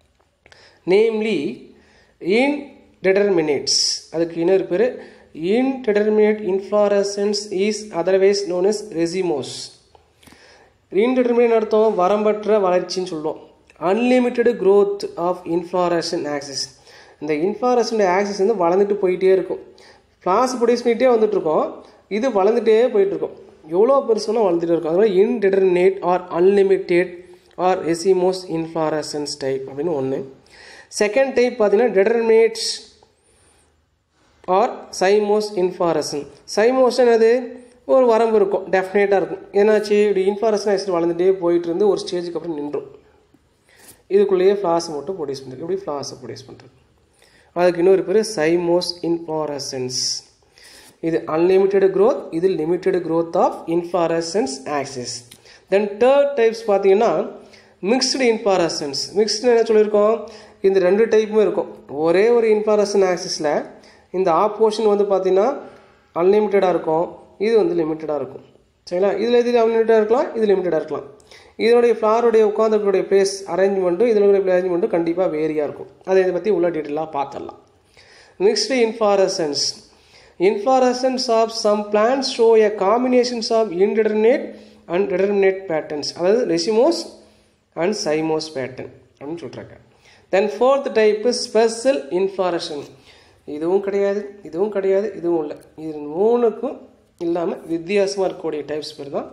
நேம்லி இன்டெடர்மினேட்ஸ் அதுக்கு இன்னொரு பேர் indeterminate inflorescence is otherwise known as racemose indeterminate அர்த்தம் வரம்பற்ற வளர்ச்சின்னு சொல்லுவோம் unlimited growth of inflorescence axis இந்த இன்ஃப்ளாரசன் ஆக்சிஸ் வந்து வளர்ந்துட்டு போயிட்டே இருக்கும் ஃப்ளாஸ் ப்ரொடியூஸ் பண்ணிகிட்டே வந்துட்டுருக்கோம் இது வளர்ந்துட்டே போயிட்டுருக்கும் எவ்வளோ பெருசுனா வளர்ந்துட்டே இருக்கும் அதனால indeterminate or unlimited or racemose inflorescence type அப்படின்னு ஒன்று செகண்ட் டைப் பார்த்தீங்கன்னா determinates or cymose inflorescence cymose என்னது ஒரு வரம்பு இருக்கும் டெஃபினேட்டாக இருக்கும் ஏன்னாச்சு இப்படி இன்ஃபாரசன் ஆக்சிட் வளர்ந்துட்டே போயிட்டு இருந்து ஒரு ஸ்டேஜுக்கு அப்புறம் நின்றும் இதுக்குள்ளேயே ஃப்ளாஸை மட்டும் ப்ரொடியூஸ் பண்ணுறது இப்படி ஃப்ளாஸை ப்ரொடியூஸ் பண்ணுறது அதுக்கு இன்னொரு பேர் சைமோஸ் இன்ஃபாரசன்ஸ் இது அன்லிமிட்டெட் growth இது limited growth of inflorescence axis then third types பார்த்தீங்கன்னா மிக்ஸ்டு இன்ஃபாரசன்ஸ் மிக்ஸ்டு என்ன சொல்லியிருக்கோம் இந்த ரெண்டு டைப்புமே இருக்கும் ஒரே ஒரு இன்ஃபாரசன் ஆக்சிஸில் இந்த ஆப்போஷன் வந்து பார்த்தீங்கன்னா அன்லிமிட்டடாக இருக்கும் இது வந்து லிமிட்டடாக இருக்கும் சரிங்களா இதில் இது அன்லிமிட்டடாக இருக்கலாம் இது லிமிட்டடாக இருக்கலாம் இதனுடைய ஃப்ளாருடைய உட்காந்துருக்கக்கூடிய பிளேஸ் அரேஞ்ச்மெண்ட்டும் இதனுடைய அரேஞ்ச்மெண்ட்டும் கண்டிப்பாக வேரியாக இருக்கும் அதை இதை பற்றி உள்ள டீட்டெயிலாக பார்த்துடலாம் next inflorescence inflorescence of some plants show a combinations of indeterminate and determinate patterns அதாவது ரெசிமோஸ் அண்ட் சைமோஸ் பேட்டர்ன் அப்படின்னு சொல்கிறாங்க then fourth type special inflorescence இதுவும் கிடையாது இதுவும் கிடையாது இதுவும் இல்லை இது மூணுக்கும் இல்லாமல் வித்தியாசமாக இருக்கக்கூடிய டைப்ஸ் பேர் தான்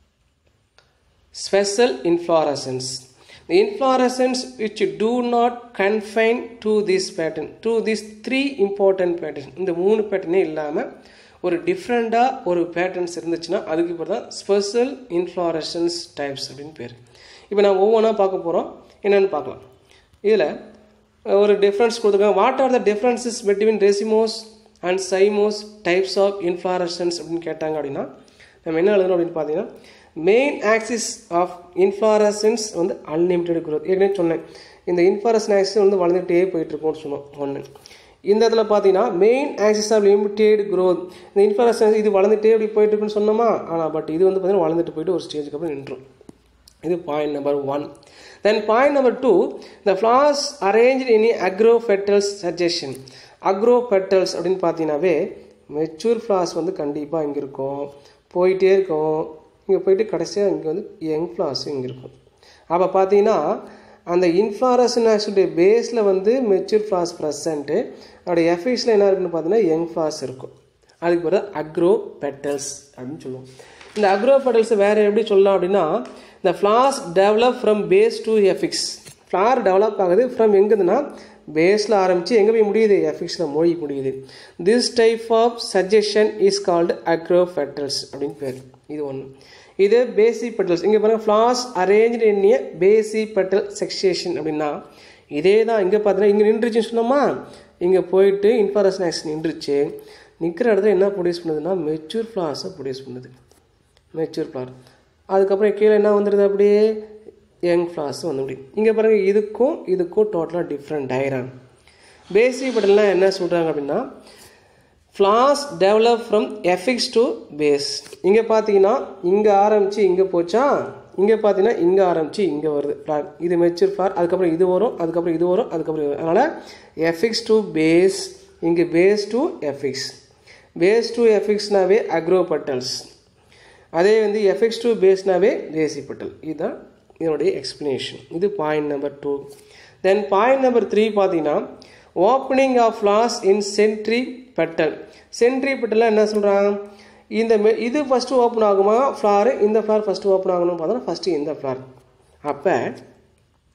special inflorescence. The inflorescence which do not confine to this pattern, to these three important patterns. இந்த மூணு பேட்டர்னே இல்லாமல் ஒரு டிஃப்ரெண்ட்டாக ஒரு பேட்டர்ன்ஸ் இருந்துச்சுன்னா அதுக்கு பேர் தான் ஸ்பெஷல் இன்ஃப்ளாரசன்ஸ் டைப்ஸ் அப்படின்னு பேர் இப்போ நான் ஒவ்வொன்றா பார்க்க போகிறோம் என்னென்னு பார்க்கலாம் இதில் ஒரு டிஃப்ரென்ஸ் கொடுத்துருக்காங்க what are the differences between racemose and cymose types of inflorescence அப்படின்னு கேட்டாங்க அப்படின்னா நம்ம என்ன எழுதணும் அப்படின்னு பார்த்தீங்கன்னா மெயின் ஆக்சிஸ் ஆஃப் இன்ஃப்ளாரசன்ஸ் வந்து அன்லிமிட்டெட் growth ஏற்கனவே சொன்னேன் இந்த இன்ஃப்ளாரசன் ஆக்சிஸ் வந்து வளர்ந்துகிட்டே போயிட்டு இருக்கும்னு சொன்னோம் ஒன்று இந்த இடத்துல பார்த்தீங்கன்னா main axis of limited growth இந்த இன்ஃப்ளாரசன் இது வளர்ந்துட்டே இப்படி போயிட்டு இருக்குன்னு சொன்னோமா ஆனால் பட் இது வந்து பார்த்தீங்கன்னா வளர்ந்துட்டு போயிட்டு ஒரு ஸ்டேஜுக்கு அப்புறம் நின்றும் இது point number one then point number two the flowers arrange in acropetal succession acropetal அப்படின்னு பார்த்தீங்கன்னாவே மெச்சூர் ஃப்ளாஸ் வந்து கண்டிப்பாக இங்கே இருக்கும் போயிட்டே இருக்கும் இங்கே போயிட்டு கடைசியாக இங்கே வந்து யங் ஃப்ளாஸும் இங்கே இருக்கும் அப்போ பார்த்தீங்கன்னா அந்த இன்ஃப்ளாரசன் ஆக்சுடைய பேஸில் வந்து மெச்சூர் ஃப்ளாஸ் ப்ரெசண்ட்டு அதோடைய எஃபெக்ட்ஸில் என்ன இருக்குன்னு பார்த்தீங்கன்னா யங் ஃப்ளாஸ் இருக்கும் அதுக்கு பிறகு அக்ரோ பெட்டல்ஸ் அப்படின்னு சொல்லுவோம் இந்த அக்ரோ பெட்டல்ஸை வேறு எப்படி சொல்லலாம் அப்படின்னா இந்த flowers develop from base to apex flower develop ஆகுது ஃப்ரம் எங்கேருந்துன்னா பேஸில் ஆரம்பித்து எங்கே போய் முடியுது எஃபிக்ஸில் மொழி முடியுது this type of succession is called acropetal அப்படின்னு பேர் இது ஒன்று இது பேசி பெட்டல்ஸ் இங்கே பாருங்கள் ஃப்ளாஸ் அரேஞ்ச் இன் ஏ பேசி பெட்டல் செக்ஷேஷன் அப்படின்னா இதே தான் இங்கே பார்த்தீங்கன்னா இங்கே நின்றுச்சுன்னு சொன்னோமா இங்கே போயிட்டு இன்ஃபாரசன் ஆக்ஷன் நின்றுச்சு நிற்கிற இடத்துல என்ன ப்ரொடியூஸ் பண்ணுதுன்னா மெச்சூர் ஃப்ளாஸை ப்ரொடியூஸ் பண்ணுது மெச்சூர் ஃப்ளார் அதுக்கப்புறம் கீழே என்ன வந்துடுது அப்படியே யங் ஃப்ளாஸ் வந்து அப்படி இங்கே பாருங்கள் இதுக்கும் இதுக்கும் டோட்டலாக டிஃப்ரெண்ட் டயரான் பேசிக் பெட்டல்லாம் என்ன சொல்கிறாங்க அப்படின்னா flowers develop from apex to base இங்கே பார்த்தீங்கன்னா இங்கே ஆரம்பித்து இங்கே போச்சா இங்கே பார்த்தீங்கன்னா இங்கே ஆரம்பித்து இங்கே வருது ஃப்ளார் இது மெச்சூர் ஃப்ளார் அதுக்கப்புறம் இது வரும் அதுக்கப்புறம் இது வரும் அதுக்கப்புறம் இது அதனால் எஃபிக்ஸ் டு பேஸ் இங்கே base to apex base to எஃபிக்ஸ்னாவே அக்ரோ பட்டல்ஸ் அதே வந்து எஃபிக்ஸ் டு பேஸ்னாவே பேசி பட்டல் இதுதான் இதனுடைய எக்ஸ்ப்ளனேஷன் இது point number two then point number three பார்த்தீங்கன்னா opening of flowers in centripetal சென்ட்ரி பெட்டலில் என்ன சொல்கிறாங்க இந்த மெ இது ஃபஸ்ட்டு ஓப்பன் ஆகுமா ஃப்ளாரு இந்த ஃப்ளார் ஃபஸ்ட்டு ஓப்பன் ஆகணும்னு பார்த்தோன்னா ஃபஸ்ட்டு இந்த ஃப்ளார் அப்போ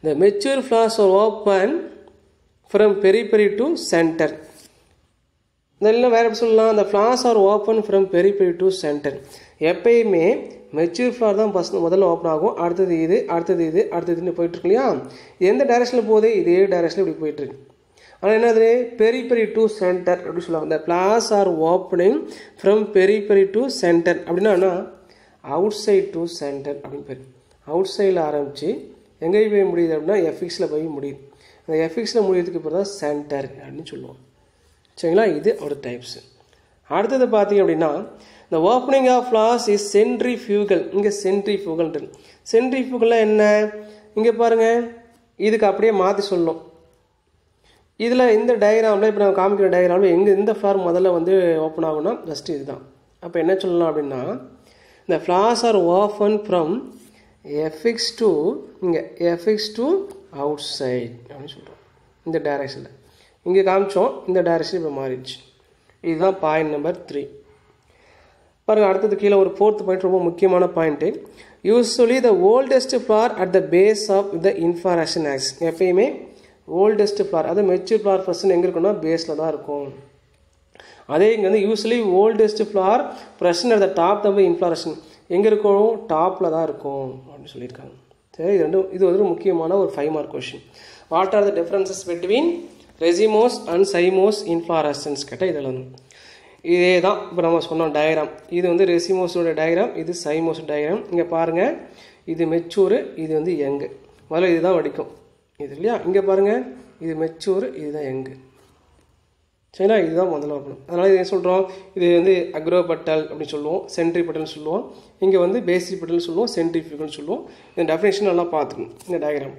the mature flowers are open from periphery to centre இதெல்லாம் வேறு எப்படி சொல்லலாம் அந்த flowers are open from periphery to centre எப்பயுமே மெச்சூர் ஃப்ளார் தான் ஃபஸ்ட் முதல்ல ஓப்பன் ஆகும் அடுத்தது இது அடுத்தது இது அடுத்ததுன்னு போயிட்டு இருக்கு இல்லையா இது எந்த டைரக்ஷனில் போகுது இதே டைரக்ஷனில் இப்படி போயிட்டு இருக்கு ஆனால் என்னது பெரிபெரி டு சென்டர் அப்படின்னு சொல்லுவாங்க இந்த flowers are opening from periphery to centre அப்படின்னா அவுட் சைட் டு சென்டர் அப்படின்னு பேர் அவுட் சைடில் ஆரம்பித்து எங்கே போய் முடியுது அப்படின்னா எஃபிக்ஸில் போய் முடியுது அந்த எஃபிக்ஸில் முடியறதுக்கு இப்போ தான் சென்டர் அப்படின்னு சொல்லுவோம் சரிங்களா இது ஒரு டைப்ஸு அடுத்தது பார்த்தீங்க அப்படின்னா இந்த opening of flowers is centrifugal இங்கே சென்ட்ரி ஃபியூகல் சென்ட்ரி ஃபியூகல்லாம் என்ன இங்கே பாருங்கள் இதுக்கு அப்படியே மாற்றி சொல்லணும் இதில் இந்த டயக்ராமில் இப்போ நம்ம காமிக்கிற டயக்ராமில் எங்கே இந்த ஃப்ளார் முதல்ல வந்து ஓப்பன் ஆகும்னா ஃபஸ்ட்டு இதுதான் அப்போ என்ன சொல்லலாம் அப்படின்னா இந்த flowers are open from apex to இங்கே எஃபிக்ஸ் டு அவுட் சைட் அப்படின்னு சொல்கிறோம் இந்த டைரக்ஷனில் இங்கே காமிச்சோம் இந்த டைரக்ஷன் இப்போ மாறிடுச்சு இதுதான் பாயிண்ட் நம்பர் த்ரீ பாருங்கள் அடுத்தது கீழே ஒரு ஃபோர்த் பாயிண்ட் ரொம்ப முக்கியமான point usually the oldest flower at the base of the inflorescence axis எப்பயுமே ஓல்டஸ்ட் ஃப்ளார் அது மெச்சூர் ஃப்ளார் ஃபஸ்ட்டு எங்கே இருக்குன்னா பேஸில் தான் இருக்கும் அதே இங்கே வந்து usually oldest flower present at the top of inflorescence எங்கே இருக்கும் டாப்பில் தான் இருக்கும் அப்படின்னு சொல்லியிருக்காங்க சரி இது ரெண்டும் இது வந்து முக்கியமான ஒரு five mark question what are the differences between racemose and cymose inflorescence கேட்டால் இதில் வந்து இதே தான் இப்போ நம்ம சொன்னோம் டயக்ராம் இது வந்து ரெசிமோஸோட டயக்ராம் இது சைமோஸ் டயக்ராம் இங்கே பாருங்கள் இது மெச்சூரு இது வந்து யங்கு முதல்ல இதுதான் வடிக்கும் இது இல்லையா இங்கே பாருங்கள் இது மெச்சூரு இதுதான் யங்கு சரிங்களா இதுதான் முதல்ல வரணும் அதனால் இது என்ன சொல்கிறோம் இது வந்து அக்ரோ பட்டல் அப்படின்னு சொல்லுவோம் சென்ட்ரி பட்டல்னு சொல்லுவோம் இங்கே வந்து பேசிக் பட்டல்னு சொல்லுவோம் சென்ட்ரிஃபியூகல்னு சொல்லுவோம் இந்த டெஃபினேஷன் நல்லா பார்த்துக்கணும் இந்த டயக்ராம்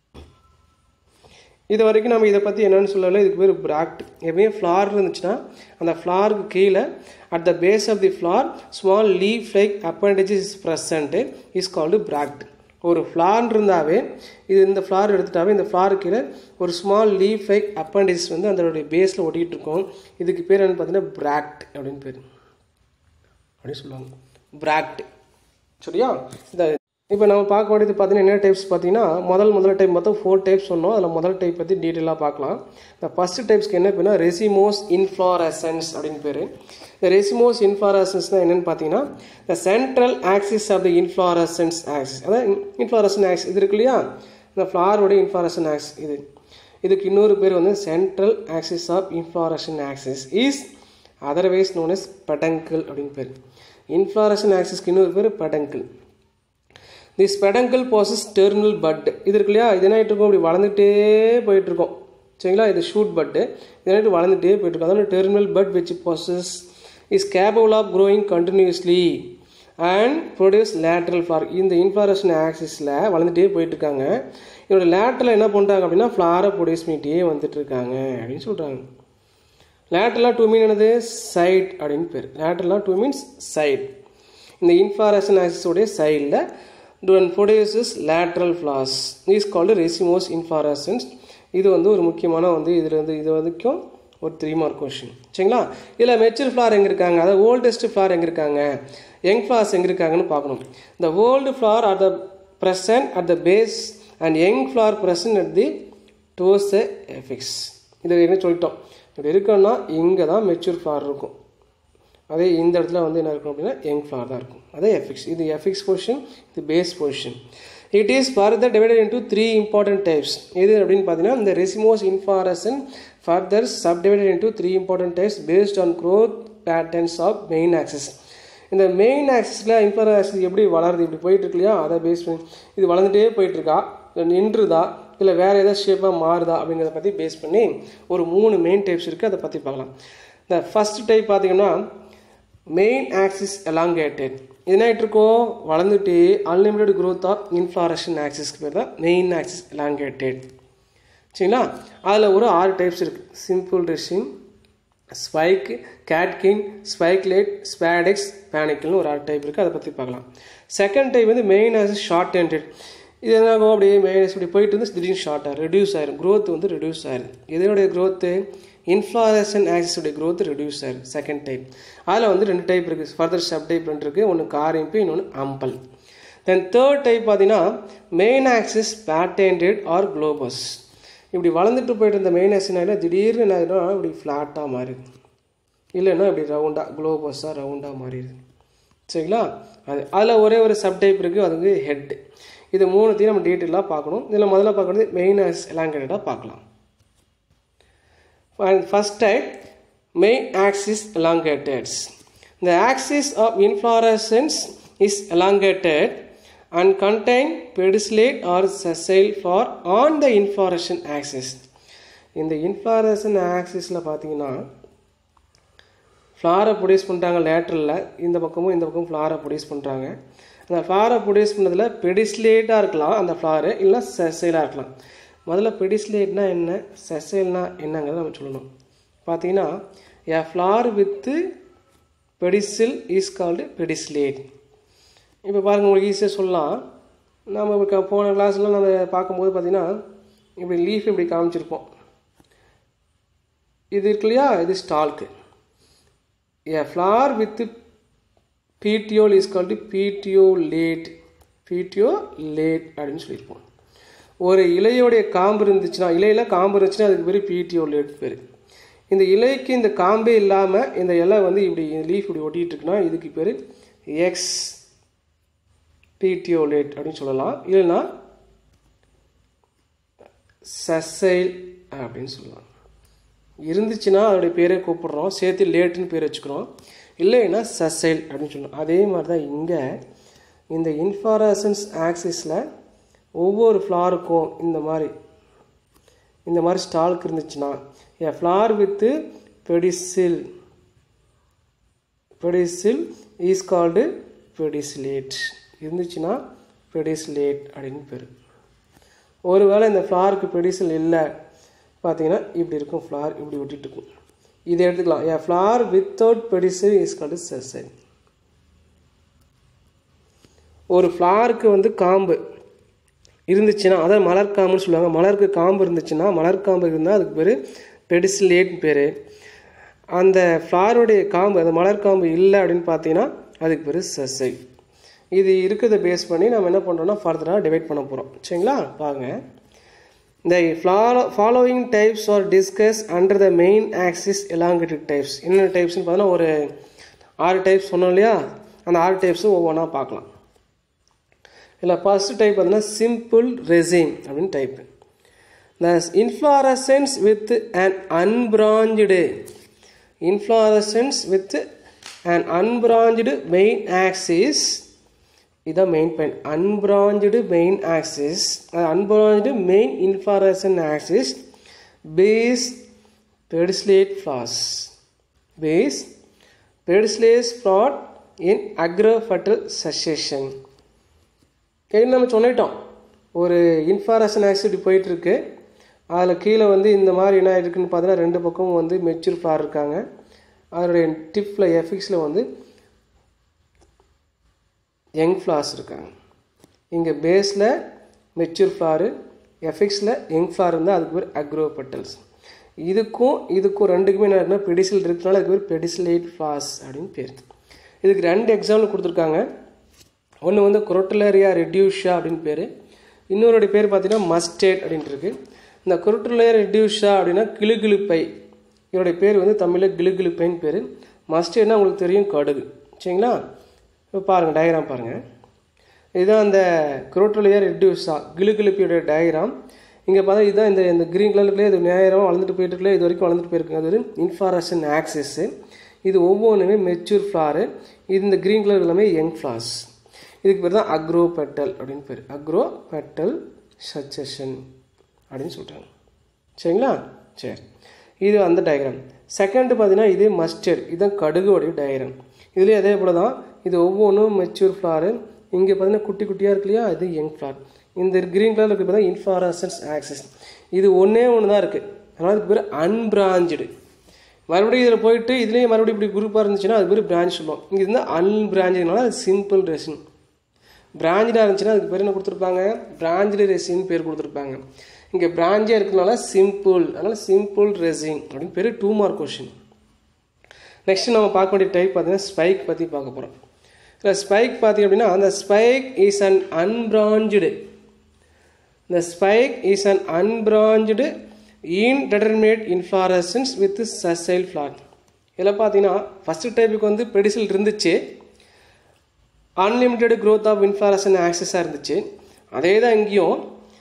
இது வரைக்கும் நம்ம இதை பற்றி என்னென்னு சொல்லலை இதுக்கு பேர் பிராக்ட் எப்பயுமே ஃப்ளார் இருந்துச்சுன்னா அந்த ஃப்ளாருக்கு கீழே at the base of the flower small leaf like appendages is present is called bract ஒரு ஃப்ளார் இருந்தாவே இது இந்த ஃப்ளார் எடுத்துட்டாவே இந்த ஃப்ளார் கீழே ஒரு ஸ்மால் லீஃப் லைக் அப்பண்டேஜஸ் வந்து அதோடைய பேஸில் ஒட்டிகிட்டு இருக்கும் இதுக்கு பேர் என்னென்னு பார்த்தீங்கன்னா பிராக்ட் அப்படின்னு பேர் அப்படின்னு சொல்லுவாங்க பிராக்ட் சரியா இந்த இப்போ நம்ம பார்க்க வேண்டியது பார்த்தீங்கன்னா என்ன டைப்ஸ் பார்த்தீங்கன்னா முதல் முதல் டைப் மொத்தம் ஃபோர் டைப்ஸ் சொன்னோம் அதில் முதல் டைப் பற்றி டீட்டெயிலாக பார்க்கலாம் இந்த ஃபஸ்ட் டைப்ஸ்க்கு என்ன பேர்னா ரெசிமோஸ் இன்ஃப்ளாரசன்ஸ் அப்படின்னு பேர் இந்த ரெசிமோஸ் இன்ஃப்ளாரசன்ஸ்னால் என்னென்னு பார்த்தீங்கன்னா the central axis of the inflorescence axis அதாவது இன்ஃப்ளாரசன் ஆக்சிஸ் இது இருக்கு இல்லையா இந்த ஃப்ளாரோட இன்ஃப்ளாரசன் ஆக்சிஸ் இது இதுக்கு இன்னொரு பேர் வந்து central axis of inflorescence axis is otherwise known as peduncle அப்படின்னு பேர் இன்ஃப்ளாரசன் ஆக்சிஸ்க்கு இன்னொரு பேர் peduncle this peduncle possess terminal bud இது இருக்கு இல்லையா இது என்ன ஆகிட்டு இருக்கும் இப்படி வளர்ந்துட்டே போயிட்டுருக்கோம் சரிங்களா இது ஷூட் பட்டு இது என்ன வளர்ந்துட்டே போயிட்டுருக்கும் அதாவது terminal bud which possess is capable of growing continuously and produce lateral flower இந்த இன்ஃப்ளாரேஷன் ஆக்சிஸில் வளர்ந்துட்டே போயிட்டுருக்காங்க இதோட லேட்டரில் என்ன பண்ணுறாங்க அப்படின்னா ஃப்ளாரை ப்ரொடியூஸ் பண்ணிகிட்டே வந்துட்டு இருக்காங்க அப்படின்னு சொல்கிறாங்க லேட்டரலாக டூ மீன் என்னது சைட் அப்படின்னு பேர் லேட்டரலாக டூ மீன்ஸ் சைட் இந்த இன்ஃப்ளாரேஷன் ஆக்சிஸோடைய சைடில் when produces lateral flaws is called racemose inflorescence இது வந்து ஒரு முக்கியமான வந்து இதில் வந்து இது வரைக்கும் ஒரு த்ரீ மார்க் கொஷின் சரிங்களா இதில் மெச்சூர் ஃப்ளார் எங்கே இருக்காங்க அதாவது ஓல்டஸ்ட் ஃப்ளார் எங்கே இருக்காங்க யங் ஃப்ளார்ஸ் எங்கே இருக்காங்கன்னு பார்க்கணும் இந்த old flower are the present at the base and young flower present at the those apex இதை என்ன சொல்லிட்டோம் இப்படி இருக்குன்னா இங்கே தான் மெச்சூர் ஃப்ளார் இருக்கும் அதே இந்த இடத்துல வந்து என்ன இருக்கும் அப்படின்னா யங் ஃப்ளார் தான் இருக்கும் அதே எஃபிக்ஸ் இது எஃபிக்ஸ் பொசிஷன் இது base position it is further divided into three important types எது அப்படின்னு பார்த்தீங்கன்னா இந்த racemose inflorescence further subdivided into three important types based on growth patterns of main axis இந்த மெயின் ஆக்சிஸில் இன்ஃபர் ஆக்சிஸ் எப்படி வளருது இப்படி போயிட்டு இருக்கு இல்லையா அதை பேஸ் பண்ணி இது வளர்ந்துட்டே போயிட்டு இருக்கா நின்றுதா இல்லை வேறு ஏதாவது ஷேப்பாக மாறுதா அப்படிங்கிறத பற்றி பேஸ் பண்ணி ஒரு மூணு மெயின் டைப்ஸ் இருக்குது அதை பற்றி பார்க்கலாம் இந்த ஃபஸ்ட் டைப் பார்த்தீங்கன்னா மெயின் ஆக்சிஸ் எலாங்கேட்டட் இது என்ன இருக்கோம் வளர்ந்துட்டு அன்லிமிட்டட் க்ரோத் ஆஃப் இன்ஃப்ளாரேஷன் ஆக்சிஸ்க்கு பேர் தான் மெயின் ஆக்சிஸ் எலாங்கேட்டட் சரிங்களா அதில் ஒரு ஆறு டைப்ஸ் இருக்குது simple raceme spike catkin spikelet spadix பேனிக்கல்னு ஒரு ஆறு டைப் இருக்குது அதை பற்றி பார்க்கலாம் செகண்ட் டைப் வந்து மெயின் ஆக்சிஸ் ஷார்ட் ஹேண்டட் இது என்ன ஆகும் அப்படியே மெயின் இப்படி போயிட்டு வந்து திடீர்னு ஷார்ட் ஆகும் ரெடியூஸ் ஆயிரும் க்ரோத் வந்து ரெடியூஸ் ஆயிரும் இதனுடைய க்ரோத்து இன்ஃப்ளாரேஷன் ஆக்சிஸுடைய க்ரோத் ரெடியூஸ் ஆயிரும் செகண்ட் டைப் அதில் வந்து ரெண்டு டைப் இருக்குது ஃபர்தர் சப் டைப் ரெண்டு இருக்குது ஒன்று காரிம்பு இன்னொன்று அம்பல் தென் தேர்ட் டைப் பார்த்தீங்கன்னா main axis flattened or globose இப்படி வளர்ந்துட்டு போயிட்டு இருந்த மெயின் ஆக்சிஸ் திடீர்னு என்ன ஆகிடும் இப்படி ஃப்ளாட்டாக மாறிடுது இல்லைன்னா இப்படி ரவுண்டாக குளோபஸாக ரவுண்டாக மாறிடுது சரிங்களா அது அதில் ஒரே ஒரு சப்டைப் இருக்குது அதுக்கு ஹெட் இது மூணுத்தையும் நம்ம டீட்டெயிலாக பார்க்கணும் இதில் முதல்ல பார்க்குறது மெயின் ஆக்சிஸ் எலாங்கேட்டடாக பார்க்கலாம் first type main axis elongateds the axis of inflorescence is elongated and contain pedicellate or sessile flower on the inflorescence axis இந்த இன்ஃப்ளாரசன் ஆக்சிஸில் பார்த்தீங்கன்னா ஃப்ளாரை ப்ரொடியூஸ் பண்ணுறாங்க லேட்டரில் இந்த பக்கமும் இந்த பக்கமும் ஃப்ளாரை ப்ரொடியூஸ் பண்ணுறாங்க அந்த ஃப்ளாரை ப்ரொடியூஸ் பண்ணதில் பெடிஸ்லேட்டாக இருக்கலாம் அந்த ஃப்ளாரு இல்லை செசைலாக இருக்கலாம் முதல்ல பெடிஸ்லேட்னா என்ன செசைல்னா என்னங்கிறத நம்ம சொல்லணும் பார்த்தீங்கன்னா a flower with pedicel is called pedicellate இப்போ பாருங்கள் உங்களுக்கு ஈஸியாக சொல்லலாம் நம்ம இப்போ போன கிளாஸ்லாம் நம்ம பார்க்கும்போது பார்த்தீங்கன்னா இப்படி லீஃப் இப்படி காமிச்சிருப்போம் இது இருக்கு இல்லையா இது stalk a flower with pedicel is called pedicellate pedicellate அப்படின்னு சொல்லியிருப்போம் ஒரு இலையோடைய காம்பு இருந்துச்சுன்னா இலையில் காம்பு இருந்துச்சுன்னா அதுக்கு பேர் பிடிஓ லேட் பேர் இந்த இலைக்கு இந்த காம்பே இல்லாமல் இந்த இலை வந்து இப்படி லீஃப் இப்படி ஒட்டிகிட்டு இருக்குன்னா இதுக்கு பேர் எக்ஸ் பிடிஓ லேட் அப்படின்னு சொல்லலாம் இல்லைன்னா சசைல் அப்படின்னு சொல்லலாம் இருந்துச்சுன்னா அதோடைய பேரை கூப்பிடுறோம் சேர்த்து லேட்டுன்னு பேர் வச்சுக்கிறோம் இல்லைன்னா சசைல் அப்படின்னு சொல்லணும் அதே மாதிரி தான் இங்கே இந்த இன்ஃபாரசன்ஸ் ஆக்சிஸில் ஒவ்வொரு ஃப்ளாருக்கும் இந்த மாதிரி இந்த மாதிரி ஸ்டால்க் இருந்துச்சுன்னா a flower with pedicel pedicel is called pedicellate இருந்துச்சுன்னா பெடிசிலேட் அப்படின்னு பேர் ஒருவேளை இந்த ஃப்ளாருக்கு பெடிசில் இல்லை பார்த்தீங்கன்னா இப்படி இருக்கும் ஃப்ளார் இப்படி ஒட்டிட்டு இருக்கும் இதை எடுத்துக்கலாம் a flower without pedicel is called sessile ஒரு ஃப்ளாருக்கு வந்து காம்பு இருந்துச்சுன்னா அதான் மலர் காம்புன்னு சொல்லுவாங்க மலருக்கு காம்பு இருந்துச்சுன்னா மலர் காம்பு இருந்தால் அதுக்கு பேர் பெடிசிலேட்னு பேர் அந்த ஃப்ளாருடைய காம்பு அந்த மலர் காம்பு இல்லை அப்படின்னு பார்த்தீங்கன்னா அதுக்கு பேர் சசை இது இருக்கிறத பேஸ் பண்ணி நம்ம என்ன பண்ணுறோம்னா ஃபர்தராக டிவைட் பண்ண போகிறோம் சரிங்களா பாருங்க இந்த follow following types are discuss under the main axis elongated types என்னென்ன டைப்ஸ்னு பார்த்தோன்னா ஒரு ஆறு டைப்ஸ் சொன்னோம் இல்லையா அந்த ஆறு டைப்ஸும் ஒவ்வொன்றா பார்க்கலாம் இதில் ஃபர்ஸ்ட் டைப் பார்த்தீங்கன்னா சிம்பிள் ரெசிம் அப்படின்னு type the inflorescence with an unbranched inflorescence with an unbranched main axis இதான் main point unbranched main axis unbranched main inflorescence axis base pedicellate flowers base pedicellate flowers in acropetal succession ஏன்னு நம்ம சொல்லிட்டோம் ஒரு இன்ஃபாரசன் ஆக்சிடி போயிட்டுருக்கு அதில் கீழே வந்து இந்த மாதிரி என்ன ஆகிருக்குன்னு பார்த்தீங்கன்னா ரெண்டு பக்கமும் வந்து மெச்சூர் ஃப்ளார் இருக்காங்க அதனுடைய டிப்பில் எஃபிக்ஸில் வந்து யங் ஃப்ளார்ஸ் இருக்காங்க இங்கே பேஸில் மெச்சூர் ஃப்ளாரு எஃபிக்ஸில் யங் ஃப்ளார் இருந்தால் அதுக்கு பேர் அக்ரோபெட்டல்ஸ் இதுக்கும் இதுக்கும் ரெண்டுக்குமே என்ன இருக்குன்னா பெடிசில் இருக்கிறனால அதுக்கு பேர் பெடிசிலேட் ஃப்ளார்ஸ் அப்படின்னு பேர் இதுக்கு ரெண்டு எக்ஸாம்பிள் கொடுத்துருக்காங்க ஒன்று வந்து குரோட்டலேரியா ரெடியூஷா அப்படின்னு பேர் இன்னொருடைய பேர் பார்த்தீங்கன்னா மஸ்டேட் அப்படின்ட்டு இருக்கு இந்த குரோட்டலேரியா ரெடியூஷா அப்படின்னா கிளுகிழுப்பை இதோடைய பேர் வந்து தமிழில் கிளுகிழுப்பைன்னு பேர் மஸ்டேட்னா உங்களுக்கு தெரியும் கடுகு சரிங்களா இப்போ பாருங்கள் டயக்ராம் பாருங்கள் இதுதான் அந்த குரோட்டலேரியா ரெடியூஷா கிளுகிழுப்பியோட டயக்ராம் இங்கே பார்த்தா இதுதான் இந்த இந்த க்ரீன் கலர்லேயே இது நேரம் வளர்ந்துட்டு போயிட்டு இருக்குல்ல இது வரைக்கும் வளர்ந்துட்டு போயிருக்கு அது ஒரு இன்ஃபாரஷன் ஆக்சஸ்ஸு இது ஒவ்வொன்றுமே மெச்சூர் ஃப்ளாரு இது இந்த க்ரீன் கலர் எல்லாமே யங் ஃப்ளார்ஸ் இதுக்கு பேர் தான் அக்ரோ பெட்டல் அப்படின்னு பேர் அக்ரோ பெட்டல் சச்சஷன் அப்படின்னு சொல்கிறாங்க சரிங்களா சரி இது அந்த டயக்ராம் செகண்ட் பார்த்தீங்கன்னா இது மஸ்டர்ட் இதுதான் கடுகுடைய டயக்ராம் இதுலேயும் அதே போல் தான் இது ஒவ்வொன்றும் மெச்சூர் ஃப்ளாரு இங்கே பார்த்தீங்கன்னா குட்டி குட்டியாக இருக்கு இல்லையா இது யங் ஃப்ளார் இந்த க்ரீன் கலரில் இருக்குது பார்த்தா இன்ஃபாரசன்ஸ் ஆக்சஸ் இது ஒன்றே ஒன்று தான் இருக்குது அதனால் அதுக்கு பேர் அன்பிராஞ்சடு மறுபடியும் இதில் போயிட்டு இதுலேயே மறுபடியும் இப்படி குரூப்பாக இருந்துச்சுன்னா அது பேர் பிரான்ச் சொல்லுவோம் இங்கே இருந்தால் அன்பிராஞ்சதுனால அது சிம்பிள் ரெசின் பிராஞ்சடாக இருந்துச்சுன்னா அதுக்கு பேர் என்ன கொடுத்துருப்பாங்க பிராஞ்சடு ரெசின் பேர் கொடுத்துருப்பாங்க இங்கே பிராஞ்சாக இருக்கிறதுனால சிம்பிள் அதனால் சிம்பிள் ரெசின் அப்படின்னு பேர் டூ மார்க் கொஷின் நெக்ஸ்ட் நம்ம பார்க்க வேண்டிய டைப் பார்த்தீங்கன்னா ஸ்பைக் பற்றி பார்க்க போகிறோம் இல்லை ஸ்பைக் பார்த்தீங்க அப்படின்னா அந்த spike is an unbranched The spike is an unbranched indeterminate inflorescence with sessile flower. இதில் பார்த்தீங்கன்னா ஃபஸ்ட்டு டைப்புக்கு வந்து பெடிசில் இருந்துச்சு அன்லிமிட்டெட் க்ரோத் ஆஃப் இன்ஃப்ளாரசன் ஆக்சஸாக இருந்துச்சு அதே தான் இங்கேயும்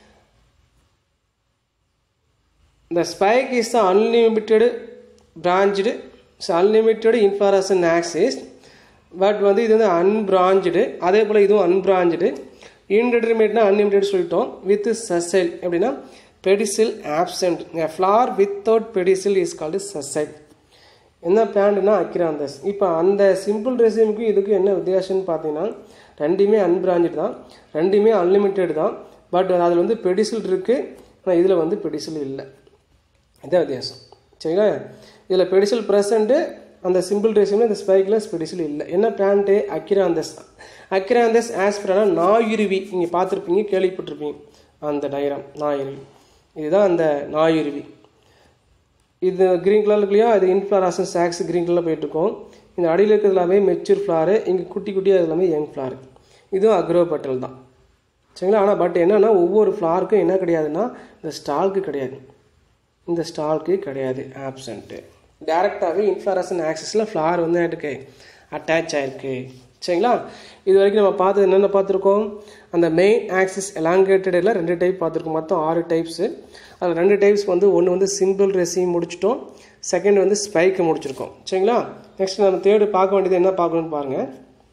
இந்த spike is the unlimited branched unlimited inflorescence axis but வந்து இது வந்து அன்பிராஞ்சு அதே போல் இதுவும் அன்பிராஞ்சு இன்டெர்மினேட்னா அன்லிமிட்டெட் சொல்லிட்டோம் வித் சசைல் எப்படின்னா pedicel absent flower without pedicel is called sessile என்ன பிளான்ட்னா அக்கிராந்தஸ் இப்போ அந்த சிம்பிள் ரெசிமுக்கும் இதுக்கும் என்ன வித்தியாசம்னு பார்த்தீங்கன்னா ரெண்டுமே அன்பிராஞ்சு தான் ரெண்டுமே அன்லிமிட்டெட் தான் பட் அதில் வந்து பெடிசில் இருக்குது ஆனால் இதில் வந்து பெடிசில் இல்லை இதான் வித்தியாசம் சரிங்களா இதில் பெடிசில் ப்ரெசண்ட்டு அந்த சிம்பிள் ரேசியமில் இந்த ஸ்பைக்கில் பெடிசில் இல்லை என்ன பிளான்ட்டு அக்கிராந்தஸ் அக்கிராந்தஸ் ஆஸ்பிரனா நாயுருவி நீங்கள் பார்த்துருப்பீங்க கேள்விப்பட்டிருப்பீங்க அந்த டயரம் நாயுருவி இதுதான் அந்த நாயுருவி இது க்ரீன் கலர் இருக்கு இல்லையா இது இன்ஃப்ளாராசன் சாக்ஸ் க்ரீன் கலரில் போயிட்டுருக்கோம் இந்த அடியில் இருக்கிறது எல்லாமே மெச்சூர் ஃப்ளாரு இங்கே குட்டி குட்டியாக எல்லாமே யங் ஃப்ளாரு இதுவும் அக்ரோபட்டல் தான் சரிங்களா ஆனால் பட் என்னென்னா ஒவ்வொரு ஃப்ளாருக்கும் என்ன கிடையாதுன்னா இந்த ஸ்டால்க்கு கிடையாது இந்த ஸ்டால்க்கு கிடையாது ஆப்சண்ட்டு டேரெக்டாகவே இன்ஃப்ளாரசன் ஆக்சஸில் ஃப்ளார் வந்து இருக்கு அட்டாச் ஆயிருக்கு சரிங்களா இது வரைக்கும் நம்ம பார்த்தது என்னென்ன பார்த்துருக்கோம் அந்த மெயின் ஆக்சிஸ் எலாங்கேட்டடில் ரெண்டு டைப் பார்த்துருக்கோம் மொத்தம் ஆறு டைப்ஸு அதில் ரெண்டு டைப்ஸ் வந்து ஒன்று வந்து சிம்பிள் ரெசியும் முடிச்சிட்டோம் செகண்ட் வந்து ஸ்பைக்கு முடிச்சிருக்கோம் சரிங்களா நெக்ஸ்ட் நம்ம தேர்டு பார்க்க வேண்டியது என்ன பார்க்கணும்னு பாருங்கள்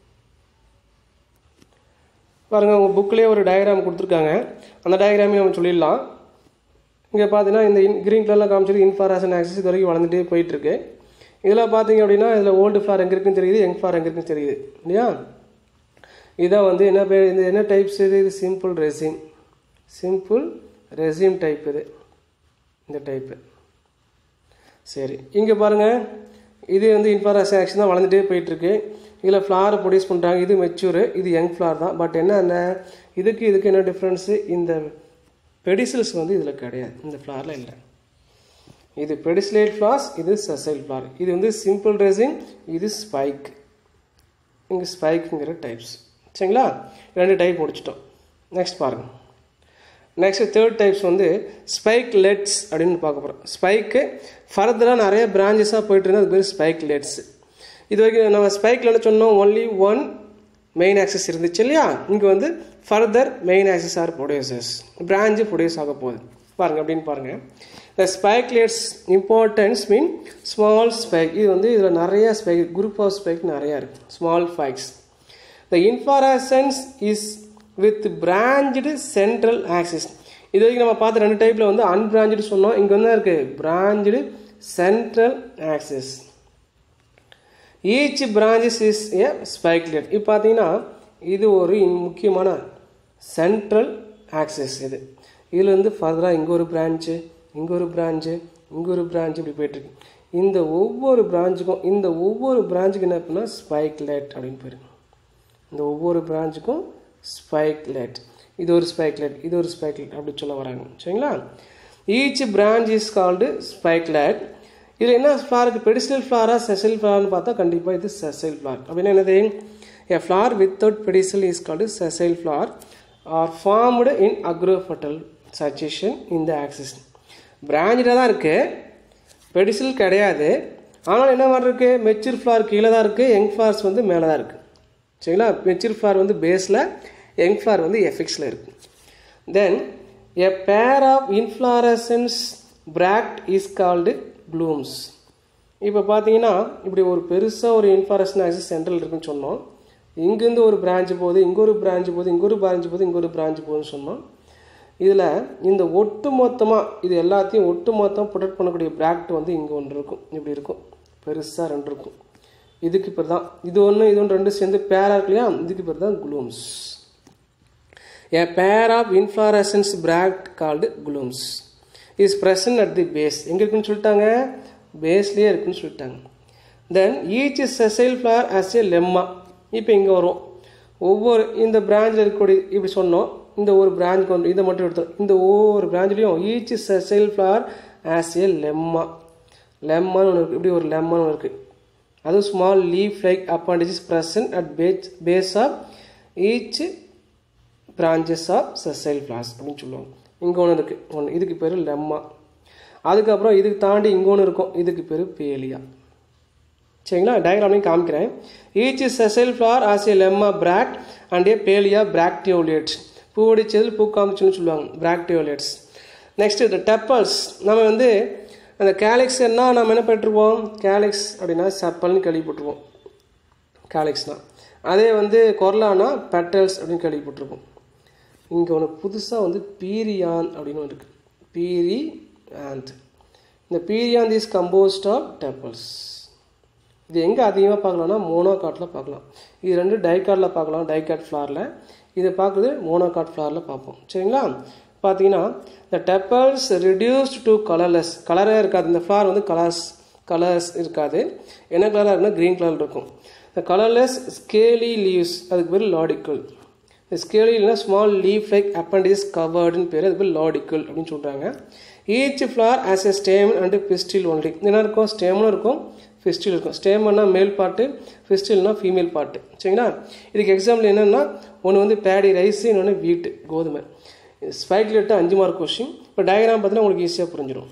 பாருங்கள் உங்கள் புக்கிலே ஒரு டயக்ராம் கொடுத்துருக்காங்க அந்த டயக்ராமே நம்ம சொல்லிடலாம் இங்கே பார்த்தீங்கன்னா இந்த இன் க்ரீன் கலரில் காமிச்சது இன்ஃபாரேஷன் ஆக்சஸ் இது வரைக்கும் வளர்ந்துட்டே போயிட்டுருக்கு இதில் பார்த்தீங்க அப்படின்னா இதில் ஓல்டு ஃப்ளார் எங்கே இருக்குன்னு தெரியுது யங் ஃப்ளார் எங்கே இருக்குன்னு தெரியுது இல்லையா இதான் வந்து என்ன பேர் இந்த என்ன டைப்ஸ் இது இது simple raceme simple raceme type இது இந்த டைப்பு சரி இங்கே பாருங்கள் இது வந்து இன்ஃப்ளாரேஷன் ஆக்ஷன் தான் வளர்ந்துட்டே போயிட்டுருக்கு இதில் ஃப்ளார் ப்ரொடியூஸ் பண்ணுறாங்க இது மெச்சூரு இது யங் ஃப்ளார் தான் பட் என்ன என்ன இதுக்கு இதுக்கு என்ன டிஃப்ரென்ஸு இந்த பெடிசில்ஸ் வந்து இதில் கிடையாது இந்த ஃப்ளாரில் இல்லை இது பெடிசிலேட் ஃப்ளார்ஸ் இது சசைல் ஃப்ளார் இது வந்து சிம்பிள் ரெசிங் இது ஸ்பைக் இங்கே ஸ்பைக்குங்கிற டைப்ஸ் சரிங்களா ரெண்டு டைப் முடிச்சிட்டோம் நெக்ஸ்ட் பாருங்கள் நெக்ஸ்ட் தேர்ட் டைப்ஸ் வந்து ஸ்பைக் லெட்ஸ் அப்படின்னு பார்க்க போகிறோம் ஸ்பைக்கு ஃபர்தராக நிறைய பிரான்ச்சஸாக போயிட்டு இருந்தால் அது பேர் ஸ்பைக் லெட்ஸ் இது வரைக்கும் நம்ம ஸ்பைக்கில் என்ன சொன்னோம் ஒன்லி ஒன் மெயின் ஆக்சஸ் இருந்துச்சு இல்லையா இங்கே வந்து further main axis are producers branch produce ஆக போகுது பாருங்கள் அப்படின்னு பாருங்கள் இந்த spikelets importance mean small spike இது வந்து இதில் நிறைய ஸ்பைக் குரூப் ஆஃப் ஸ்பைக் நிறையா இருக்குது small spikes the inflorescence is with branched central axis இது வரைக்கும் நம்ம பார்த்த ரெண்டு டைப்பில் வந்து அன்பிராஞ்சடு சொன்னோம் இங்கே வந்து இருக்குது branched central axis each branches is a spikelet இப்போ பார்த்தீங்கன்னா இது ஒரு முக்கியமான சென்ட்ரல் ஆக்சஸ் இது இதுலேருந்து ஃபர்தராக இங்கே ஒரு பிரான்ச்சு இங்கே ஒரு பிரான்ச்சு இங்கே ஒரு பிரான்ச்சு இப்படி போயிட்டுருக்கு இந்த ஒவ்வொரு பிரான்ச்சுக்கும் இந்த ஒவ்வொரு பிரான்ச்சுக்கு என்ன பண்ணால் ஸ்பைக்லேட் அப்படின்னு பேர் இந்த ஒவ்வொரு பிரான்ச்சுக்கும் ஸ்பைக்லேட் இது ஒரு ஸ்பைக்லேட் இது ஒரு ஸ்பைக்லேட் அப்படி சொல்ல வராங்க சரிங்களா each branch is called spikelet இதில் என்ன ஃப்ளாருக்கு பெடிசில் ஃப்ளாரா செசல் ஃப்ளார்னு பார்த்தா கண்டிப்பாக இது செசைல் ஃப்ளார் அப்படின்னா என்னது a flower without pedicel is called sessile flower are formed in acropetal succession இந்த ஆக்சிஸ் பிராஞ்சில் தான் இருக்குது பெடிசில் கிடையாது ஆனால் என்ன மாதிரி இருக்குது மெச்சூர் ஃப்ளார் கீழே தான் இருக்குது யங் ஃப்ளார்ஸ் வந்து மேலே தான் இருக்குது சரிங்களா மெச்சூர் ஃப்ளார் வந்து பேஸில் யங் ஃப்ளார் வந்து எஃபிக்ஸில் இருக்குது then a pair of inflorescence bract is called glumes இப்போ பார்த்தீங்கன்னா இப்படி ஒரு பெருசாக ஒரு இன்ஃபாரேஷன் ஆக்சிஸ் சென்ட்ரல் இருக்குன்னு சொன்னோம் இங்கேருந்து ஒரு பிரான்ச் போகுது இங்கே ஒரு பிரான்ச் போகுது இங்கே ஒரு பிரான்ச் போகுது இங்கே ஒரு பிரான்ச் போகுதுன்னு சொன்னோம் இதில் இந்த ஒட்டு மொத்தமாக இது எல்லாத்தையும் ஒட்டு மொத்தம் ப்ரொடெக்ட் பண்ணக்கூடிய பிராக்ட் வந்து இங்கே ஒன்று இருக்கும் இப்படி இருக்கும் பெருசாக ரெண்டு இருக்கும் இதுக்கு பேர் தான் இது ஒன்று இது ஒன்று ரெண்டு சேர்ந்து பேராக இருக்கு இல்லையா இதுக்கு பேர் தான் glumes a pair of inflorescence bract called glumes is present at the base எங்கே இருக்குன்னு சொல்லிட்டாங்க பேஸ்லேயே இருக்குன்னு சொல்லிட்டாங்க then each sessile flower has a lemma இப்போ இங்கே வரும் ஒவ்வொரு இந்த பிராஞ்சில் இருக்கக்கூடிய இப்படி சொன்னோம் இந்த ஒரு பிராஞ்சுக்கு வந்து இதை மட்டும் எடுத்தோம் இந்த ஒவ்வொரு பிராஞ்சிலையும் each sessile flower has a lemma lemma ஒன்று இருக்குது இப்படி ஒரு லெம்மன் ஒன்று இருக்குது அது small leaf like appendages present at base base of each branches of sessile flowers அப்படின்னு சொல்லுவாங்க இங்கே ஒன்று இருக்குது ஒன்று இதுக்கு பேர் லெம்மா அதுக்கப்புறம் இதுக்கு தாண்டி இங்கே ஒன்று இருக்கும் இதுக்கு பேர் பேலியா சரிங்களா டயக்ராமையும் காமிக்கிறேன் each sessile flower has a lemma bract and a palea bracteolates பூவடிச்சதில் பூக்காமிச்சுன்னு சொல்லுவாங்க பிராக்டியோலியட்ஸ் நெக்ஸ்ட் இந்த டெப்பல்ஸ் நம்ம வந்து அந்த கேலிக்ஸ் என்ன நம்ம என்ன பெற்றுருவோம் கேலிக்ஸ் அப்படின்னா செப்பல்னு கேள்விப்பட்டிருவோம் கேலிக்ஸ்னா அதே வந்து கொர்லானா பெட்டல்ஸ் அப்படின்னு கேள்விப்பட்டிருப்போம் இங்கே ஒன்று புதுசாக வந்து பீரியான் அப்படின்னு ஒன்று இருக்குது பீரி ஆந்த் இந்த perianth is composed of tepals இது எங்கே அதிகமாக பார்க்கலாம்னா மோனோகாட்டில் பார்க்கலாம் இது ரெண்டு டைகாட்டில் பார்க்கலாம் டைகாட் ஃப்ளாரில் இதை பார்க்குறது மோனோகாட் ஃப்ளாரில் பார்ப்போம் சரிங்களா பார்த்தீங்கன்னா இந்த டெப்பல்ஸ் ரெடியூஸ்ட் டு கலர்லெஸ் கலரே இருக்காது இந்த ஃப்ளார் வந்து கலர்ஸ் கலர்ஸ் இருக்காது என்ன கலராக இருக்குன்னா க்ரீன் கலர் இருக்கும் இந்த கலர்லெஸ் ஸ்கேலி லீவ்ஸ் அதுக்கு பேர் லாடிக்கல் இந்த ஸ்கேலி இல்லைனா ஸ்மால் லீஃப் லைக் அப்பண்டிஸ் கவர்டுன்னு பேர் அது பேர் லாடிக்கல் அப்படின்னு சொல்கிறாங்க each flower has a stamen and pistil only என்ன இருக்கும் ஸ்டேமனும் இருக்கும் ஃபிஸ்டில் இருக்கும் ஸ்டேமன்னா மேல் பாட்டு ஃபிஸ்டில்னா ஃபீமேல் பாட்டு சரிங்களா இதுக்கு எக்ஸாம்பிள் என்னென்னா ஒன்று வந்து பேடி ரைஸ் இன்னொன்று வீட்டு கோதுமை ஸ்பைக்கில் எடுத்து அஞ்சு மார்க் கொஸ்டின் இப்போ டயக்ராம் பார்த்தீங்கன்னா உங்களுக்கு ஈஸியாக புரிஞ்சிடும்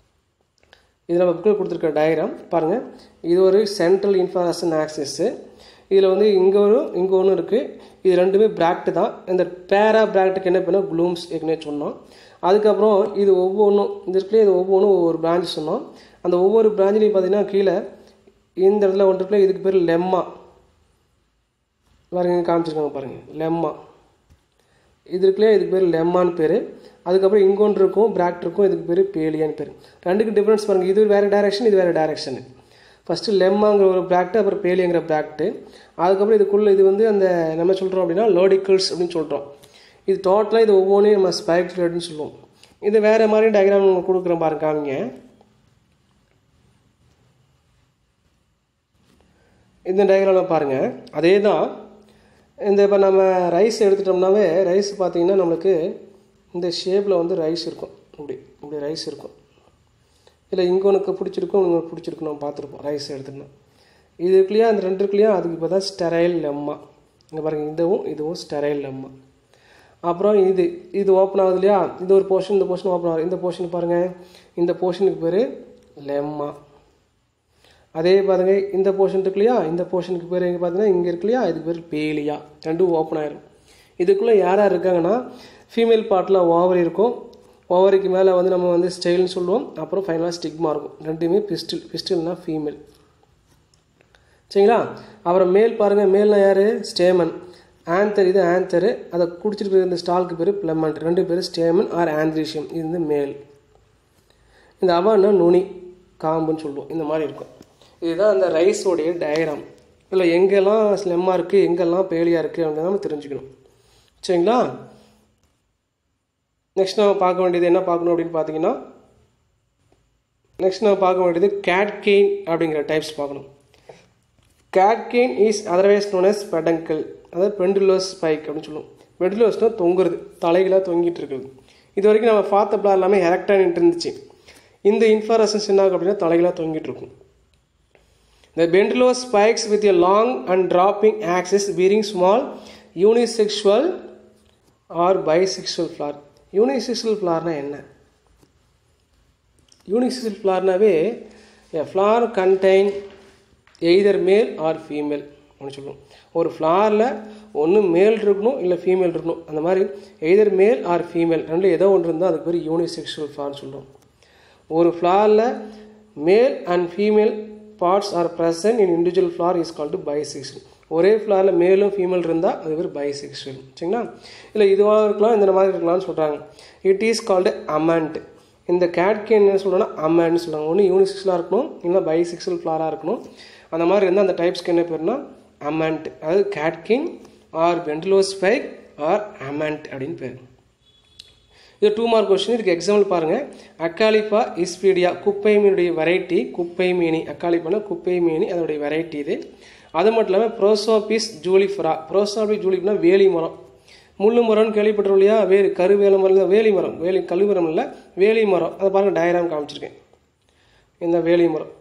இது நம்ம புக்கில் கொடுத்துருக்க டயக்ராம் பாருங்கள் இது ஒரு சென்ட்ரல் இன்ஃபர்மேஷன் ஆக்சஸ்ஸு இதில் வந்து இங்கே ஒரு இங்கே ஒன்று இருக்குது இது ரெண்டுமே பிராக்ட் தான் இந்த பேரா பிராக்டுக்கு என்ன பண்ணால் ப்ளூம்ஸ் ஏற்கனவே சொன்னோம் அதுக்கப்புறம் இது ஒவ்வொன்றும் இந்த இருக்குல்ல இது ஒவ்வொன்றும் ஒவ்வொரு பிரான்ச் சொன்னோம் அந்த ஒவ்வொரு பிரான்ச்லையும் பார்த்தீங்கன்னா கீழே இந்த இடத்துல ஒன்று இருக்குல்ல இதுக்கு பேர் லெம்மா பாருங்க காமிச்சிருக்காங்க பாருங்கள் லெம்மா இது இருக்குல்லையே இதுக்கு பேர் லெம்மான்னு பேர் அதுக்கப்புறம் இங்கொன்று இருக்கும் பிராக்ட் இருக்கும் இதுக்கு பேர் பேலியான்னு பேர் ரெண்டுக்கு டிஃப்ரென்ஸ் பாருங்கள் இது வேறு டைரக்ஷன் இது வேறு டைரக்ஷனு ஃபஸ்ட்டு லெம்மாங்கிற ஒரு பிராக்ட் அப்புறம் பேலிங்கிற பிராக்ட்டு அதுக்கப்புறம் இதுக்குள்ளே இது வந்து அந்த நம்ம சொல்கிறோம் அப்படின்னா லோடிக்கல்ஸ் அப்படின்னு சொல்கிறோம் இது டோட்டலாக இது ஒவ்வொன்றையும் நம்ம ஸ்பைக்லேட்னு சொல்லுவோம் இது வேறு மாதிரி டயக்ராம் உங்களுக்கு கொடுக்குறேன் பாருங்க காமிங்க இந்த டயக்ராமில் பாருங்கள் அதே தான் இந்த இப்போ நம்ம ரைஸ் எடுத்துட்டோம்னாவே ரைஸ் பார்த்தீங்கன்னா நம்மளுக்கு இந்த ஷேப்பில் வந்து ரைஸ் இருக்கும் இப்படி இப்படி ரைஸ் இருக்கும் இல்லை இங்கே உனக்கு பிடிச்சிருக்கும் உங்களுக்கு பிடிச்சிருக்கும் நம்ம பார்த்துருப்போம் ரைஸ் எடுத்துக்கணும் இது இருக்குல்லையா அந்த ரெண்டு இருக்குல்லையா அதுக்கு இப்போ தான் ஸ்டெரைல் லெம்மா இங்கே பாருங்கள் இதுவும் இதுவும் ஸ்டெரைல் லெம்மா அப்புறம் இது இது ஓப்பன் ஆகுது இல்லையா இது ஒரு போர்ஷன் இந்த போர்ஷன் ஓப்பன் ஆகுது இந்த போர்ஷன் பாருங்கள் இந்த போர்ஷனுக்கு பேர் லெம்மா அதே பாருங்க இந்த போர்ஷன் இருக்கு இல்லையா இந்த போர்ஷனுக்கு பேர் எங்கே பார்த்தீங்கன்னா இங்கே இருக்கு இல்லையா இதுக்கு பேர் பேலியா ரெண்டும் ஓப்பன் ஆயிரும் இதுக்குள்ளே யார் யார் இருக்காங்கன்னா ஃபீமேல் பார்ட்டில் ஓவரி இருக்கும் ஓவரிக்கு மேலே வந்து நம்ம வந்து ஸ்டைல்னு சொல்லுவோம் அப்புறம் ஃபைனலாக ஸ்டிக்மா இருக்கும் ரெண்டுமே பிஸ்டில் பிஸ்டில்னா ஃபீமேல் சரிங்களா அப்புறம் மேல் பாருங்கள் மேல்னா யார் ஸ்டேமன் ஆந்தர் இது ஆந்தரு அதை குடிச்சிருக்கிற இந்த ஸ்டாலுக்கு பேர் பிளமண்ட் ரெண்டு பேர் ஸ்டேமன் ஆர் ஆந்திரிஷியம் இது வந்து மேல் இந்த அவன்னா நுனி காம்புன்னு சொல்லுவோம் இந்த மாதிரி இருக்கும் இதுதான் அந்த ரைஸோடைய டயக்ராம் இதில் எங்கெல்லாம் ஸ்லெம்மாக இருக்குது எங்கெல்லாம் பேலியாக இருக்குது அப்படின்னு நம்ம தெரிஞ்சுக்கணும் சரிங்களா நெக்ஸ்ட் நம்ம பார்க்க வேண்டியது என்ன பார்க்கணும் அப்படின்னு பார்த்தீங்கன்னா நெக்ஸ்ட் நம்ம பார்க்க வேண்டியது கேட்கெயின் அப்படிங்கிற டைப்ஸ் பார்க்கணும் catkin is otherwise known as peduncle அதாவது பெண்டுலோஸ் ஸ்பைக் அப்படின்னு சொல்லுவோம் பெண்டுலோஸ்னால் தொங்குறது தலைகளாக தொங்கிட்டு இருக்குது இது வரைக்கும் நம்ம பார்த்த பிளான் எல்லாமே எரக்டானிட்டு இருந்துச்சு இந்த இன்ஃபாரசன்ஸ் என்ன ஆகும் அப்படின்னா தலைகளாக தொங்கிட்டு இருக்கும் The pendulous spikes with a long and dropping axis bearing small unisexual or bisexual flower. Unisexual flowerனா என்ன யூனிசெக்சுவல் ஃப்ளார்னாவே a flower contain either male or female அப்படின்னு சொல்லுவோம் ஒரு ஃப்ளாரில் ஒன்று மேல் இருக்கணும் இல்லை ஃபீமேல் இருக்கணும் அந்த மாதிரி எய்தர் மேல் ஆர் ஃபீமேல் ரெண்டு ஏதோ ஒன்று இருந்தால் அதுக்கு பேர் யூனிசெக்சுவல் ஃப்ளார்னு சொல்லுவோம் ஒரு ஃப்ளாரில் male and female parts are present in individual flower is called bisexual ஒரே ஃப்ளாரில் மேலும் ஃபீமேல் இருந்தால் அது பேர் பைசெக்ஷுவல் சரிங்களா இல்லை இதுவாக இருக்கலாம் இந்த மாதிரி இருக்கலாம்னு சொல்கிறாங்க இட் இஸ் கால்டு அமண்ட் இந்த கேட்கே என்ன சொல்கிறோன்னா அமண்ட்னு சொல்லுவாங்க ஒன்று யூனிசெக்ஷுவலாக இருக்கணும் இல்லை பைசெக்ஷுவல் ஃப்ளாராக இருக்கணும் அந்த மாதிரி இருந்தால் அந்த டைப்ஸ்க்கு என்ன பேர்னா அமண்ட் அதாவது catkin or pendulous spike or ament அப்படின்னு பேர் இது டூ மார்க் கொஸ்டின் இதுக்கு எக்ஸாம்பிள் பாருங்கள் அக்காலிப்பா இஸ்பீடியா குப்பை மீனுடைய வெரைட்டி குப்பை மீனி அக்காலிப்பானா குப்பை மீனி அதனுடைய வெரைட்டி இது அது மட்டும் இல்லாமல் ப்ரோசோபிஸ் ஜூலிஃபரா ப்ரோசோபிஸ் ஜூலிஃப்னா வேலி மரம் முள்ளு மரம்னு கேள்விப்பட்டிருக்கோம் இல்லையா வேறு கருவேல மரம் இல்லை வேலி மரம் வேலி கழுமரம் இல்லை வேலி மரம் அதை பாருங்கள் டயக்ராம் காமிச்சிருக்கேன் இந்த வேலி மரம்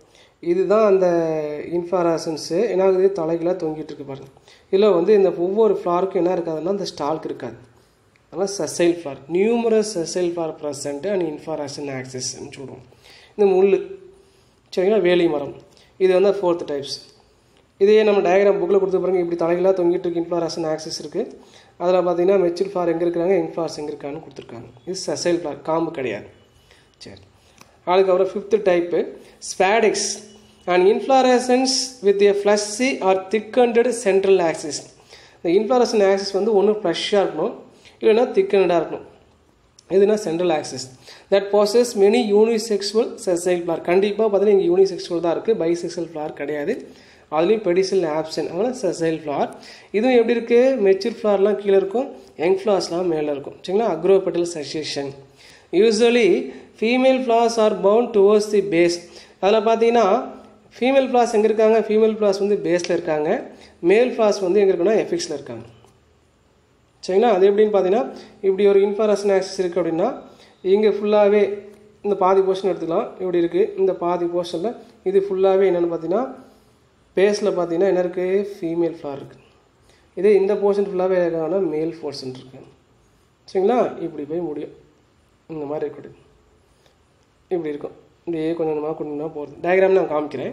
இதுதான் அந்த இன்ஃபாராசன்ஸு என்ன ஆகுது தலைகளாக தொங்கிட்டு இருக்கு பாருங்க இதில் வந்து இந்த ஒவ்வொரு ஃப்ளாருக்கும் என்ன இருக்காதுன்னா அந்த ஸ்டால்க் இருக்காது அதனால் sessile flower numerous sessile flower present and inflorescence ஆக்சஸ்ன்னு சொல்லுவோம் இந்த முள் சரிங்களா வேலி மரம் இது வந்து ஃபோர்த் டைப்ஸ் இதே நம்ம டயக்ராம் புக்கில் கொடுத்த பாருங்க இப்படி தலைகளாக தொங்கிட்டு இருக்கு இன்ஃப்ளாரேஷன் ஆக்சஸ் இருக்குது அதில் பார்த்தீங்கன்னா மெச்சூர் ஃப்ளார் எங்கே இருக்கிறாங்க யங் ஃப்ளார்ஸ் எங்கே இருக்கான்னு கொடுத்துருக்காங்க இது சசைல் ஃப்ளார் காம்பு கிடையாது சரி அதுக்கப்புறம் fifth type spadix and inflorescence with a fleshy or thickened central axis இந்த இன்ஃப்ளாரேஷன் ஆக்சிஸ் வந்து ஒன்று ஃப்ளஷ்ஷாக இருக்கணும் இல்லைன்னா திக்கண்டடாக இருக்கணும் இதுனா central axis that possess many unisexual sessile flower கண்டிப்பாக பார்த்தீங்கன்னா இங்கே யூனிசெக்சுவல் தான் இருக்குது பைசெக்சுவல் ஃப்ளார் கிடையாது அதுலேயும் பெடிசல் ஆப்ஷன் அதனால் செசைல் ஃப்ளார் இதுவும் எப்படி இருக்குது மெச்சூர் ஃப்ளார்லாம் கீழே இருக்கும் யங் ஃப்ளார்ஸ்லாம் மேலே இருக்கும் சரிங்களா acropetal succession usually female flowers are found towards the base அதில் பார்த்தீங்கன்னா ஃபீமேல் ஃப்ளார்ஸ் எங்கே இருக்காங்க ஃபீமேல் ஃப்ளார்ஸ் வந்து பேஸில் இருக்காங்க மேல் ஃப்ளார்ஸ் வந்து எங்கே இருக்குன்னா எஃபிக்ஸில் இருக்காங்க சரிங்களா அது எப்படின்னு பார்த்தீங்கன்னா இப்படி ஒரு இன்ஃபாரேஷன் ஆக்சஸ் இருக்குது அப்படின்னா இங்கே ஃபுல்லாகவே இந்த பாதி போர்ஷன் எடுத்துக்கலாம் இப்படி இருக்குது இந்த பாதி போர்ஷனில் இது ஃபுல்லாகவே என்னென்னு பார்த்தீங்கன்னா பேஸில் பார்த்தீங்கன்னா என்ன இருக்குது ஃபீமேல் ஃப்ளார் இருக்குது இதே இந்த போர்ஷன் ஃபுல்லாகவே இருக்காங்கன்னா மேல் போர்ஷன் இருக்குது சரிங்களா இப்படி போய் முடியும் இந்த மாதிரி இருக்கட்டும் இப்படி இருக்கும் இப்படியே கொஞ்சம் கொஞ்சமாக கொஞ்சம் கொஞ்சமாக போகிறது டயக்ராம் நான் காமிக்கிறேன்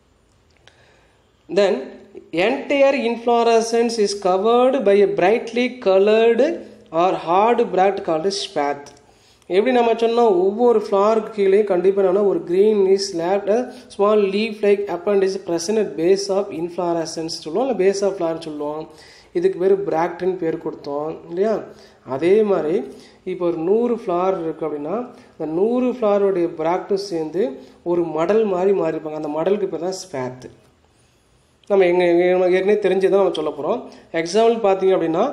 then entire inflorescence is covered by a brightly colored or hard bract called spath எப்படி நம்ம சொன்னோம் ஒவ்வொரு ஃப்ளாருக்கு கீழே கண்டிப்பாக என்ன ஒரு green is left a small leaf like appendage present at base of inflorescence சொல்லுவோம் இல்லை base of flower சொல்லுவோம் இதுக்கு பேர் பிராக்ட்னு பேர் கொடுத்தோம் இல்லையா அதே மாதிரி இப்போ ஒரு நூறு ஃப்ளார் இருக்குது அப்படின்னா அந்த நூறு ஃப்ளாரோடைய பிராக்டும் சேர்ந்து ஒரு மடல் மாதிரி மாறிப்பாங்க அந்த மடலுக்கு பேர் தான் ஸ்பேத்து நம்ம எங்கே நமக்கு ஏற்கனவே தெரிஞ்சதான் நம்ம சொல்ல போகிறோம் எக்ஸாம்பிள் பார்த்தீங்க அப்படின்னா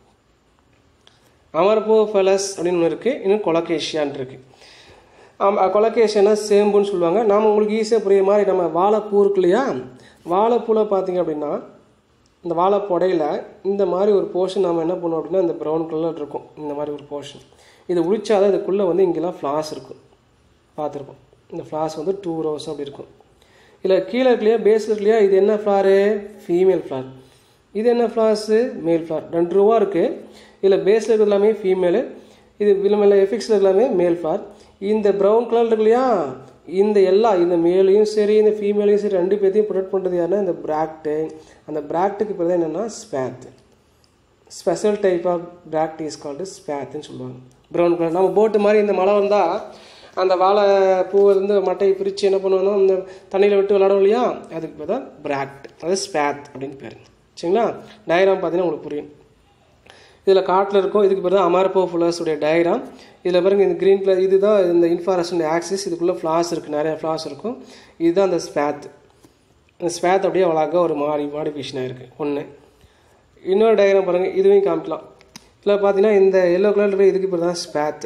அமர்போ ஃபெலஸ் அப்படின்னு ஒன்று இருக்குது இன்னும் கொலகேஷியான் இருக்குது கொலகேஷியனா சேம்புன்னு சொல்லுவாங்க நாம் உங்களுக்கு ஈஸியாக புரியுற மாதிரி நம்ம வாழைப்பூ இருக்கு இல்லையா வாழைப்பூவில் பார்த்தீங்க அப்படின்னா இந்த வாழைப்பொடையில் இந்த மாதிரி ஒரு போர்ஷன் நம்ம என்ன பண்ணுவோம் அப்படின்னா இந்த ப்ரௌன் கலர் இருக்கும் இந்த மாதிரி ஒரு போர்ஷன் இது உளிச்சாதான் இதுக்குள்ளே வந்து இங்கெல்லாம் ஃப்ளாஸ் இருக்கும் பார்த்துருப்போம் இந்த ஃப்ளாஸ் வந்து டூ ரோஸ் அப்படி இருக்கும் இதில் கீழே இருக்கலையா பேஸ் இருக்கலையா இது என்ன ஃப்ளாரு ஃபீமேல் ஃப்ளார் இது என்ன ஃப்ளார்ஸு மேல் ஃப்ளார் ரெண்டு ரூபா இருக்குது இதில் பேஸில் இருக்கிறது எல்லாமே ஃபீமேலு இது விலமில்ல எஃபிக்ஸில் எல்லாமே மேல் ஃப்ளார் இந்த ப்ரௌன் கலர் இருக்கு இல்லையா இந்த எல்லா இந்த மேலையும் சரி இந்த ஃபீமேலையும் சரி ரெண்டு பேர்த்தையும் ப்ரொடெக்ட் பண்ணுறது யாருன்னா இந்த பிராக்டு அந்த பிராக்டுக்கு பேர் தான் என்னென்னா spathe special type of bract is called ஸ்பேத்துன்னு சொல்லுவாங்க ப்ரௌன் கலர் நம்ம போட்டு மாதிரி இந்த மழை வந்தால் அந்த வாழை பூவிலேருந்து மட்டையை பிரித்து என்ன பண்ணுவோம்னா இந்த தண்ணியில் விட்டு விளாடும் இல்லையா அதுக்கு பேர் தான் பிராக்ட் அது ஸ்பேத் அப்படின்னு பேர் சரிங்களா டயக்ராம் பார்த்தீங்கன்னா உங்களுக்கு புரியும் இதில் காட்டில் இருக்கும் இதுக்கு பேர் தான் அமார்போ உடைய டயக்ராம் இதில் பாருங்க இந்த க்ரீன் கலர் இதுதான் இந்த இன்ஃபாரேஷன் ஆக்சிஸ் இதுக்குள்ளே ஃப்ளாஸ் இருக்குது நிறைய ஃப்ளாஸ் இருக்கும் இதுதான் அந்த ஸ்பேத் இந்த ஸ்பேத் அப்படியே அழகாக ஒரு மாடி மாடிஃபிகேஷனாக இருக்குது ஒன்று இன்னொரு டயக்ராம் பாருங்கள் இதுவையும் காமிக்கலாம் இதில் பார்த்தீங்கன்னா இந்த எல்லோ கலர் இதுக்கு பேர் தான் ஸ்பேத்து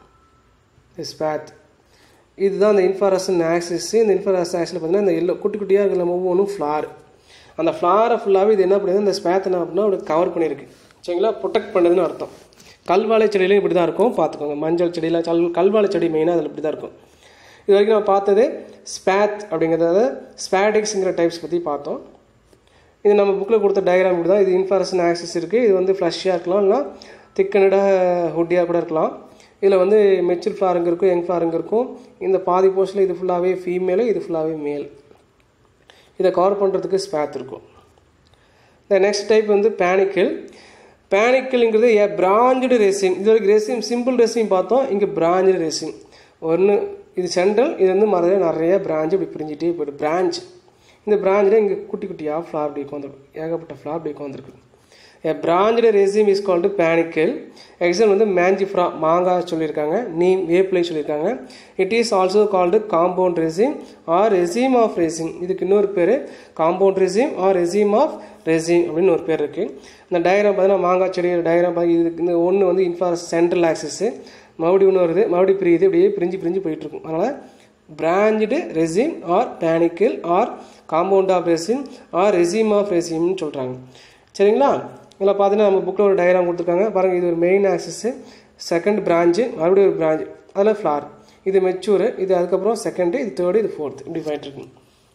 ஸ்பேத் இதுதான் இந்த இன்ஃபாரேஷன் ஆக்சிஸ் இந்த இன்ஃபாரேஷன் ஆக்சிஸில் பார்த்தீங்கன்னா இந்த எல்லோ குட்டி குட்டியாக இருக்கிற ஒவ்வொன்றும் ஃப்ளார் அந்த ஃப்ளாரை ஃபுல்லாகவே இது என்ன பண்ணுது இந்த ஸ்பேத் என்ன அப்படின்னா அப்படி கவர் பண்ணியிருக்கு சரிங்களா ப்ரொடெக்ட் பண்ணுதுன்னு அர்த்தம் கல்வாழை செடியிலையும் இப்படி தான் இருக்கும் பார்த்துக்கோங்க மஞ்சள் செடியில் கல் கல்வாழை செடி மெயினாக அதில் இப்படி தான் இருக்கும் இது வரைக்கும் நம்ம பார்த்தது ஸ்பேத் அப்படிங்கிறத ஸ்பேடிக்ஸுங்கிற டைப்ஸ் பற்றி பார்த்தோம் இது நம்ம புக்கில் கொடுத்த டயக்ராம் இப்படி தான் இது இன்ஃபாரேஷன் ஆக்சிஸ் இருக்குது இது வந்து ஃப்ளஷ்ஷாக இருக்கலாம் இல்லைனா திக்கனடாக ஹுட்டியாக கூட இருக்கலாம் இதில் வந்து மெச்சூர் ஃப்ளாருங்க இருக்கும் யங் ஃப்ளாருங்க இருக்கும் இந்த பாதி போர்ஷனில் இது ஃபுல்லாகவே ஃபீமேலு இது ஃபுல்லாகவே மேல் இதை கவர் பண்ணுறதுக்கு ஸ்பேத் இருக்கும் இந்த நெக்ஸ்ட் டைப் வந்து பேனிக்கல் பேனிக்கல்ங்கிறது ஏ பிராஞ்சடு ரெசிம் இது வரைக்கும் ரெசிம் சிம்பிள் ரெசிம் பார்த்தோம் இங்கே பிராஞ்சடு ரெசிம் ஒன்று இது சென்ட்ரல் இது வந்து மறைய நிறைய பிராஞ்சு இப்படி பிரிஞ்சுட்டே போய்ட்டு பிரான்ச் இந்த பிராஞ்சில் இங்கே குட்டி குட்டியாக ஃப்ளார் இப்படி உட்காந்துருக்கு ஏகப்பட்ட ஃப்ளார் இப்படி உட்காந்துருக்கு A branched resin is called panicle. Example வந்து மேஞ்சிஃப்ரா மாங்காய் சொல்லியிருக்காங்க நீம் வேப்பிலை சொல்லியிருக்காங்க it is also called compound raceme or raceme of raceme இதுக்கு இன்னொரு பேர் compound raceme or raceme of raceme அப்படின்னு ஒரு பேர் இருக்குது இந்த டயக்ராம் பார்த்தீங்கன்னா மாங்காய் செடி டயக்ராம் பார்த்து இதுக்கு இந்த ஒன்று வந்து இன்ஃபார் சென்ட்ரல் ஆக்சிஸு மறுபடியும் ஒன்று வருது மறுபடியும் பிரியுது அப்படியே பிரிஞ்சு பிரிஞ்சு போயிட்டுருக்கும் அதனால் branched raceme or panicle or compound of raceme or raceme of ரெசிம்னு சொல்கிறாங்க சரிங்களா இதில் பார்த்தீங்கன்னா நம்ம புக்கில் ஒரு டயக்ராம் கொடுத்துருக்காங்க பாருங்கள் இது ஒரு மெயின் ஆக்சஸ்ஸு செகண்ட் பிரான்ச்சு மறுபடியும் ஒரு பிரான்ச் அதில் ஃப்ளார் இது மெச்சூரு இது அதுக்கப்புறம் செகண்டு இது தேர்டு இது ஃபோர்த் இப்படி போயிட்டுருக்கு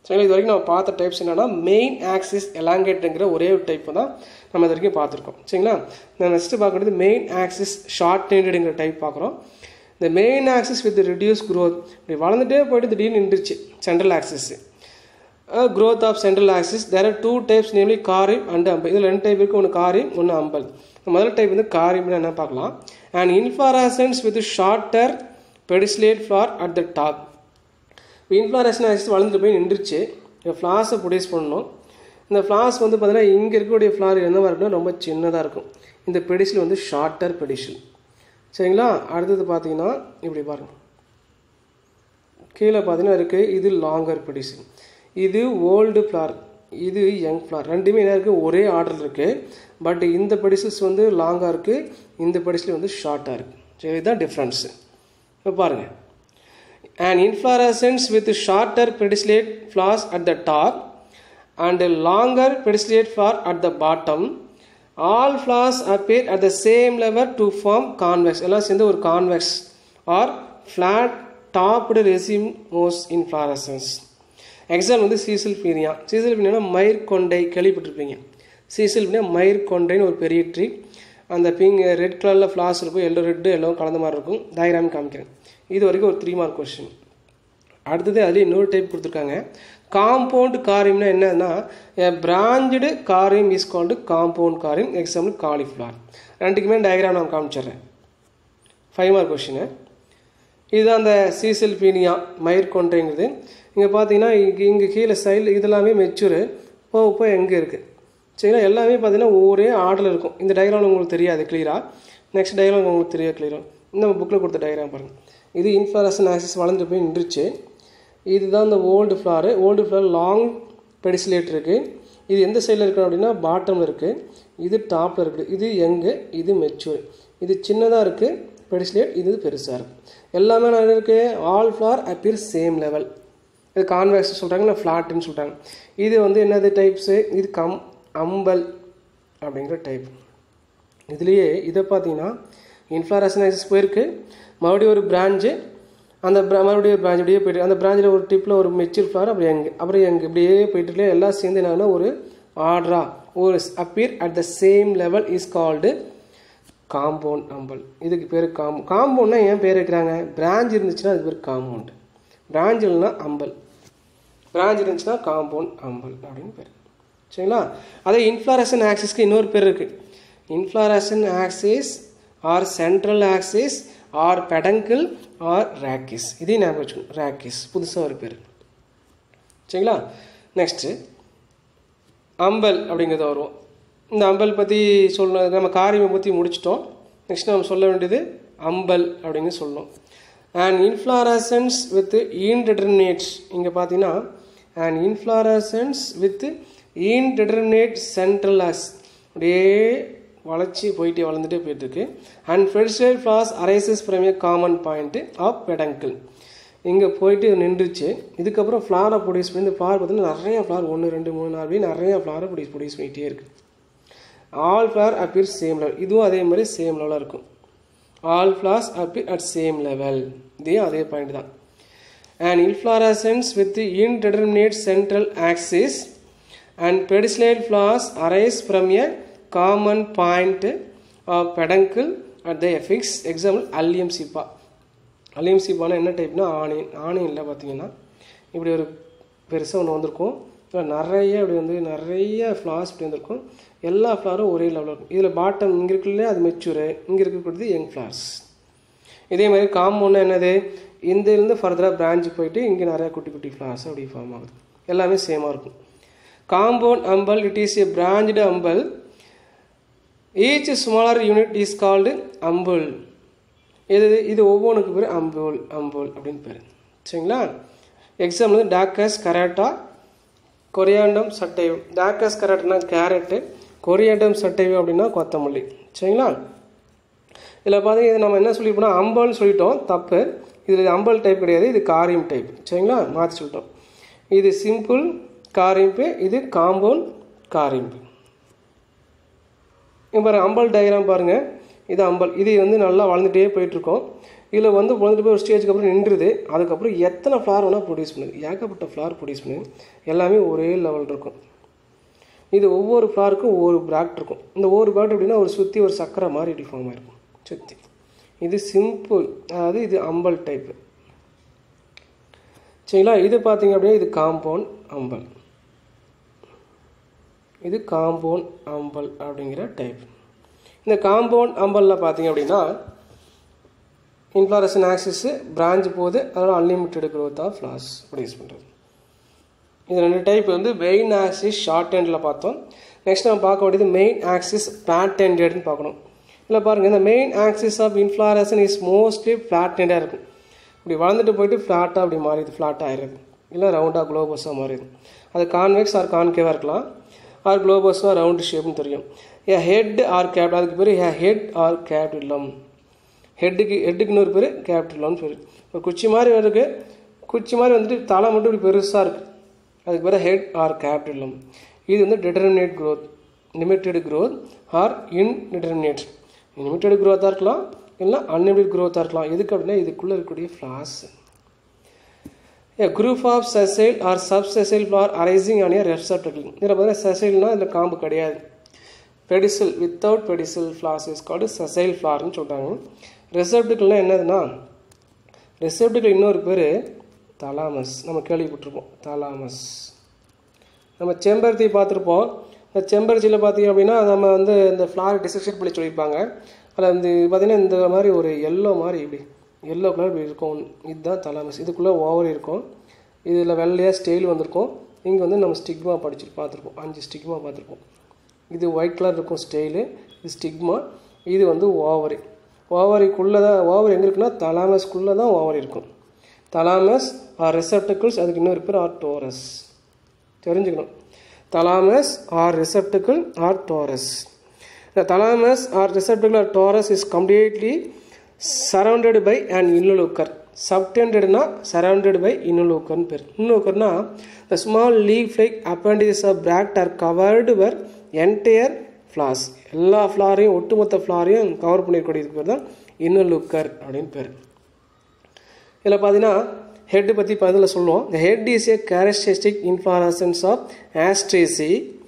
சரிங்களா இது வரைக்கும் நம்ம பார்த்த டைப்ஸ் என்னன்னா மெயின் ஆக்சிஸ் எலாங்கேட்டுங்கிற ஒரே ஒரு டைப் தான் நம்ம இது வரைக்கும் பார்த்துருக்கோம் சரிங்களா நான் நெக்ஸ்ட் பார்க்குறது மெயின் ஆக்சிஸ் ஷார்ட் டெண்டடுங்கிற டைப் பார்க்குறோம் இந்த main axis with reduce growth இப்படி வளர்ந்துட்டே போயிட்டு திடீர்னு நின்றுச்சு central axis growth of central axis there are two types namely corymb and umbel இதில் ரெண்டு டைப் இருக்குது ஒன்று காரிம் ஒன்று அம்பல் முதல் டைப் வந்து காரிம்னு என்ன பார்க்கலாம் and inflorescence with shorter pedicellate flower at the top இப்போ இன்ஃப்ளாரேஷன் ஆக்சிஸ் வளர்ந்துட்டு போய் நின்றுச்சு இப்போ ஃப்ளாஸை ப்ரொடியூஸ் பண்ணணும் இந்த ஃப்ளாஸ் வந்து பார்த்தீங்கன்னா இங்கே இருக்கக்கூடிய ஃப்ளார் என்னவா இருக்குன்னா ரொம்ப சின்னதாக இருக்கும் இந்த பெடிசில் வந்து ஷார்ட்டர் பெடிசில் சரிங்களா அடுத்தது பார்த்தீங்கன்னா இப்படி பாருங்க கீழே பார்த்தீங்கன்னா இருக்குது இது லாங்கர் பெடிசில் இது ஓல்டு ஃப்ளார் இது யங் ஃப்ளார் ரெண்டுமே என்ன இருக்குது ஒரே ஆர்டர் இருக்குது பட் இந்த பெடிசில்ஸ் வந்து லாங்காக இருக்குது இந்த பெடிசில் வந்து ஷார்ட்டாக இருக்குது சரி இதுதான் டிஃப்ரென்ஸு இப்போ பாருங்கள் an inflorescence with shorter pedicellate flowers at the top and a longer pedicellate flower at the bottom all flowers appear at the same level to form convex எல்லாம் சேர்ந்து ஒரு convex or flat topped racemose inflorescence example வந்து சீசல் பீனியா சீசல் பீனியா மயிர் கொண்டை கேள்விப்பட்டிருப்பீங்க சீசல் பீனியா மயிர் கொண்டைன்னு ஒரு பெரிய ட்ரீ அந்த பிங்க் ரெட் கலரில் ஃப்ளாஸ் இருக்கும் எல்லோ ரெட்டு எல்லாம் கலந்த மாதிரி இருக்கும் டயக்ராம் காமிக்கிறேன் இது வரைக்கும் ஒரு த்ரீ மார்க் கொஸ்டின் அடுத்தது அதுலேயே இன்னொரு டைப் கொடுத்துருக்காங்க காம்பவுண்ட் காரியம்னா என்னன்னா branched corymb is called compound corymb example cauliflower ரெண்டுக்குமே டயக்ராம் நான் காமிச்சிடுறேன் ஃபைவ் மார்க் கொஷினு இதுதான் அந்த சீசல் பீனியா மயிர் கொண்டைங்கிறது இங்கே பார்த்தீங்கன்னா இங்கே இங்கே கீழே சைடில் இதெல்லாமே மெச்சூரு போக போக எங்கே இருக்குது சரிங்களா எல்லாமே பார்த்தீங்கன்னா ஒரே ஆர்டரில் இருக்கும் இந்த டயக்ராம் உங்களுக்கு தெரியாது கிளியராக நெக்ஸ்ட் டயக்ராம் உங்களுக்கு தெரியாது கிளியராக இந்த புக்கில் கொடுத்த டயக்ராம் பாருங்கள் இது இன்ஃப்ளாரசன் ஆக்சிஸ் வளர்ந்து போய் நின்றுச்சு இதுதான் இந்த old flower old flower long pedicellate இருக்குது இது எந்த சைடில் இருக்குது அப்படின்னா பாட்டமில் இருக்குது இது டாப்பில் இருக்குது இது யங்கு இது மெச்சூர் இது சின்னதாக இருக்குது பெடிசிலேட் இது பெருசாக இருக்குது எல்லாமே நான் இருக்குது all flower appear same level இது கான்வெக்ஸ் சொல்கிறாங்க இல்லை ஃப்ளாட்டுன்னு சொல்கிறாங்க இது வந்து என்னது டைப்ஸு இது கம் அம்பல் அப்படிங்கிற டைப் இதுலேயே இதை பார்த்தீங்கன்னா இன்ஃப்ளாரசனைசஸ் போயிருக்கு மறுபடியும் ஒரு பிரான்ச்சு அந்த bra- மறுபடியும் பிரான்ச் அப்படியே போயிட்டு அந்த பிரான்ச்சில் ஒரு டிப்பில் ஒரு மெச்சூர் ஃப்ளவர் அப்புறம் எங்கே அப்புறம் எங்கே இப்படியே போயிட்டு எல்லாம் சேர்ந்து என்னன்னா ஒரு ஆர்டரா ஒரு appear at the same level is called compound umbel இதுக்கு பேர் காம் காம்பவுண்ட்னா ஏன் பேர் வைக்கிறாங்க பிரான்ச் இருந்துச்சுன்னா அது பேர் காம்பவுண்ட் பிரான்ச் இல்லைன்னா அம்பல் பிரான்ச் இருந்துச்சுன்னா காம்பவுண்ட் அம்பல் அப்படின்னு பேர் சரிங்களா அதே இன்ஃப்ளாரேஷன் ஆக்சிஸ்க்கு இன்னொரு பேர் இருக்குது inflorescence axis or central axis or peduncle or rachis இதையும் ஞாபகம் வச்சுக்கணும் ரேக்கிஸ் புதுசாக ஒரு பேர் சரிங்களா நெக்ஸ்ட்டு அம்பல் அப்படிங்கிறத வருவோம் இந்த அம்பல் பற்றி சொல்ல நம்ம காரியமை பற்றி முடிச்சிட்டோம் நெக்ஸ்ட் நம்ம சொல்ல வேண்டியது அம்பல் அப்படின்னு சொல்லணும் அண்ட் இன்ஃப்ளாரசன்ஸ் வித் இன்டெட்டர்மினேட்ஸ் இங்கே பார்த்தீங்கன்னா and inflorescence with indeterminate central axis அப்படியே வளர்ச்சி போயிட்டே வளர்ந்துட்டே போயிட்டு இருக்கு and pedicel flowers arises from a common point of peduncle இங்கே போயிட்டு நின்றுச்சு இதுக்கப்புறம் ஃப்ளாரை ப்ரொடியூஸ் பண்ணி இந்த ஃப்ளார் பார்த்தீங்கன்னா நிறைய ஃப்ளார் ஒன்று ரெண்டு மூணு நாலு அப்படி நிறைய ஃப்ளாரை ப்ரொடியூஸ் ப்ரொடியூஸ் பண்ணிகிட்டே இருக்கு all flower appear same level இதுவும் அதே மாதிரி சேம் லெவலாக இருக்கும் all flowers appear at same level இதே அதே பாயிண்ட் தான் and inflorescence with indeterminate central axis and pedicellate flowers arise from a common point of peduncle at the apex example Allium cepa Allium சிப்பானா என்ன டைப்னா onion ஆனியனில் பார்த்தீங்கன்னா இப்படி ஒரு பெருசாக ஒன்று வந்திருக்கும் இதில் நிறைய இப்படி வந்து நிறைய ஃப்ளார்ஸ் இப்படி வந்திருக்கும் எல்லா ஃப்ளாரும் ஒரே லெவலில் இருக்கும் இதில் பாட்டம் இங்கே இருக்குல்ல அது மெச்சூரு இங்கே இருக்கக்கூடியது யங் ஃப்ளார்ஸ் இதே மாதிரி காம்பவுண்ட் என்னது இந்த இருந்து ஃபர்தராக பிரான்ச் போயிட்டு இங்கே நிறைய குட்டி குட்டி ஃப்ளார்ஸ் அப்படி ஃபார்ம் ஆகுது எல்லாமே சேமாக இருக்கும் compound umbel it is a branched umbel each smaller unit is called umbel இது இது ஒவ்வொன்றுக்கு பேர் அம்புல் அம்புல் அப்படின்னு பேர் சரிங்களா எக்ஸாம்பிள் வந்து டாக்கஸ் கராட்டா கொரியாண்டம் சட்டைவம் டாக்கஸ் கராட்டனா கேரட்டு கொரியாண்டம் சட்டைவம் அப்படின்னா கொத்தமல்லி சரிங்களா இதில் பார்த்தீங்கன்னா இது நம்ம என்ன சொல்லியிருப்போம்னா அம்பல்னு சொல்லிட்டோம் தப்பு இதில் அம்பல் டைப் கிடையாது இது காரியம் டைப் சரிங்களா மாற்றி சொல்லிட்டோம் இது சிம்பிள் காரியம்பு இது காம்பவுண்ட் காரியம்பு இப்போ பாருங்க அம்பல் டயக்ராம் பாருங்கள் இது அம்பல் இது வந்து நல்லா வளர்ந்துட்டே போயிட்டுருக்கோம் இதில் வந்து வளர்ந்துட்டு போய் ஒரு ஸ்டேஜுக்கு அப்புறம் நின்றுது அதுக்கப்புறம் எத்தனை ஃப்ளார் வேணால் ப்ரொடியூஸ் பண்ணுது ஏகப்பட்ட ஃப்ளார் ப்ரொடியூஸ் பண்ணுது எல்லாமே ஒரே லெவல் இருக்கும் இது ஒவ்வொரு ஃப்ளாருக்கும் ஒவ்வொரு பிராக்ட் இருக்கும் இந்த ஒவ்வொரு பிராக்ட் எப்படின்னா ஒரு சுற்றி ஒரு சக்கரை மாதிரி இப்படி ஃபார்ம் ஆயிருக்கும் சுற்றி இது சிம்பிள் அதாவது இது அம்பல் டைப்பு சரிங்களா இது பார்த்தீங்க அப்படின்னா இது காம்பவுண்ட் அம்பல் இது காம்பவுண்ட் அம்பல் அப்படிங்கிற டைப் இந்த காம்பவுண்ட் அம்பலில் பார்த்தீங்க அப்படின்னா இன்ஃப்ளாரேஷன் ஆக்சிஸு பிரான்ச் போகுது அதனால் unlimited growth of flowers produce பண்ணுறது இது ரெண்டு டைப் வந்து மெயின் ஆக்சிஸ் ஷார்ட் ஹேண்டில் பார்த்தோம் நெக்ஸ்ட் நம்ம பார்க்க வேண்டியது மெயின் ஆக்சிஸ் ஃப்ளாட் ஹேண்டட்னு பார்க்கணும் இதில் பாருங்கள் இந்த main axis of inflorescence is mostly flat ஹேண்டாக இருக்கும் இப்படி வளர்ந்துட்டு போயிட்டு ஃப்ளாட்டாக அப்படி மாறிடுது ஃப்ளாட்டாக ஆயிடுது இல்லை ரவுண்டாக குளோபஸாக மாறிடுது அது கான்வெக்ஸ் ஆர் கான்கேவாக இருக்கலாம் ஆர் குளோபஸாக ரவுண்டு ஷேப்னு தெரியும் ஏ ஹெட் ஆர் கேப்ட் அதுக்கு பேர் ஏ ஹெட் ஆர் கேப்ட் இல்லம் ஹெட்டுக்கு ஹெட்டுக்கு இன்னொரு பேர் கேப்டில்லம்னு பேர் இப்போ குச்சி மாதிரி இருக்கு குச்சி மாதிரி வந்துட்டு தலை மட்டும் இப்படி பெருசாக இருக்குது அதுக்கு பேர் ஹெட் ஆர் கேப்டில்லம் இது வந்து determinate growth limited growth or indeterminate limited க்ரோத்தாக இருக்கலாம் இல்லை அன்லிமிட்டட் க்ரோத்தாக இருக்கலாம் எதுக்கு அப்படின்னா இதுக்குள்ளே இருக்கக்கூடிய flowers A group of sessile or subsessile flower arising on a receptacle. இதில் பார்த்தீங்கன்னா sessileனா இதில் காம்பு கிடையாது pedicel without pedicel flowers is called sessile ஃப்ளார்னு சொல்கிறாங்க ரெசப்டிக்கல்னால் என்னதுன்னா ரெசப்டிக்கல் இன்னொரு பேர் தலாமஸ் நம்ம கேள்விப்பட்டிருப்போம் தலாமஸ் நம்ம செம்பருத்தி பார்த்துருப்போம் இந்த செம்பருத்தியில் பார்த்தீங்க அப்படின்னா நம்ம வந்து இந்த ஃப்ளார் டிசெக்ஷன் பண்ணி சொல்லியிருப்பாங்க அதில் வந்து பார்த்திங்கன்னா இந்த மாதிரி ஒரு எல்லோ மாதிரி இப்படி எல்லோ கலர் இப்படி இருக்கும் இதுதான் தலாமஸ் இதுக்குள்ளே ஓவர் இருக்கும் இதில் வெள்ளையாக ஸ்டெயில் வந்திருக்கும் இங்கே வந்து நம்ம ஸ்டிக்மா படிச்சு பார்த்துருப்போம் அஞ்சு ஸ்டிக்மா பார்த்துருப்போம் இது ஒயிட் கலர் இருக்கும் ஸ்டெயிலு இது ஸ்டிக்மா இது வந்து ஓவரி ஓவரிக்குள்ளே தான் ஓவர் எங்கே இருக்குன்னா தலாமஸ்க்குள்ளே தான் ஓவரி இருக்கும் தலாமஸ் ஆர் ரெசப்டிக்கிள்ஸ் அதுக்கு இன்னொரு பேர் ஆர் டோரஸ் தெரிஞ்சுக்கணும் thalamus or receptacle or torus The thalamus or receptacle or torus is completely surrounded by an involucre. Subtendedனா surrounded by involucre பேர் involucreனா the small leaf-like appendages of bract are covered by entire flowers. எல்லா ஃப்ளாரையும் ஒட்டுமொத்த ஃப்ளாரையும் cover பண்ணிருக்கக்கூடியதுக்கு பேர் தான் involucre அப்படின்னு பேர் இதில் பார்த்தீங்கன்னா ஹெட் பற்றி பதில் சொல்லுவோம் the head is a characteristic inflorescence of astraceae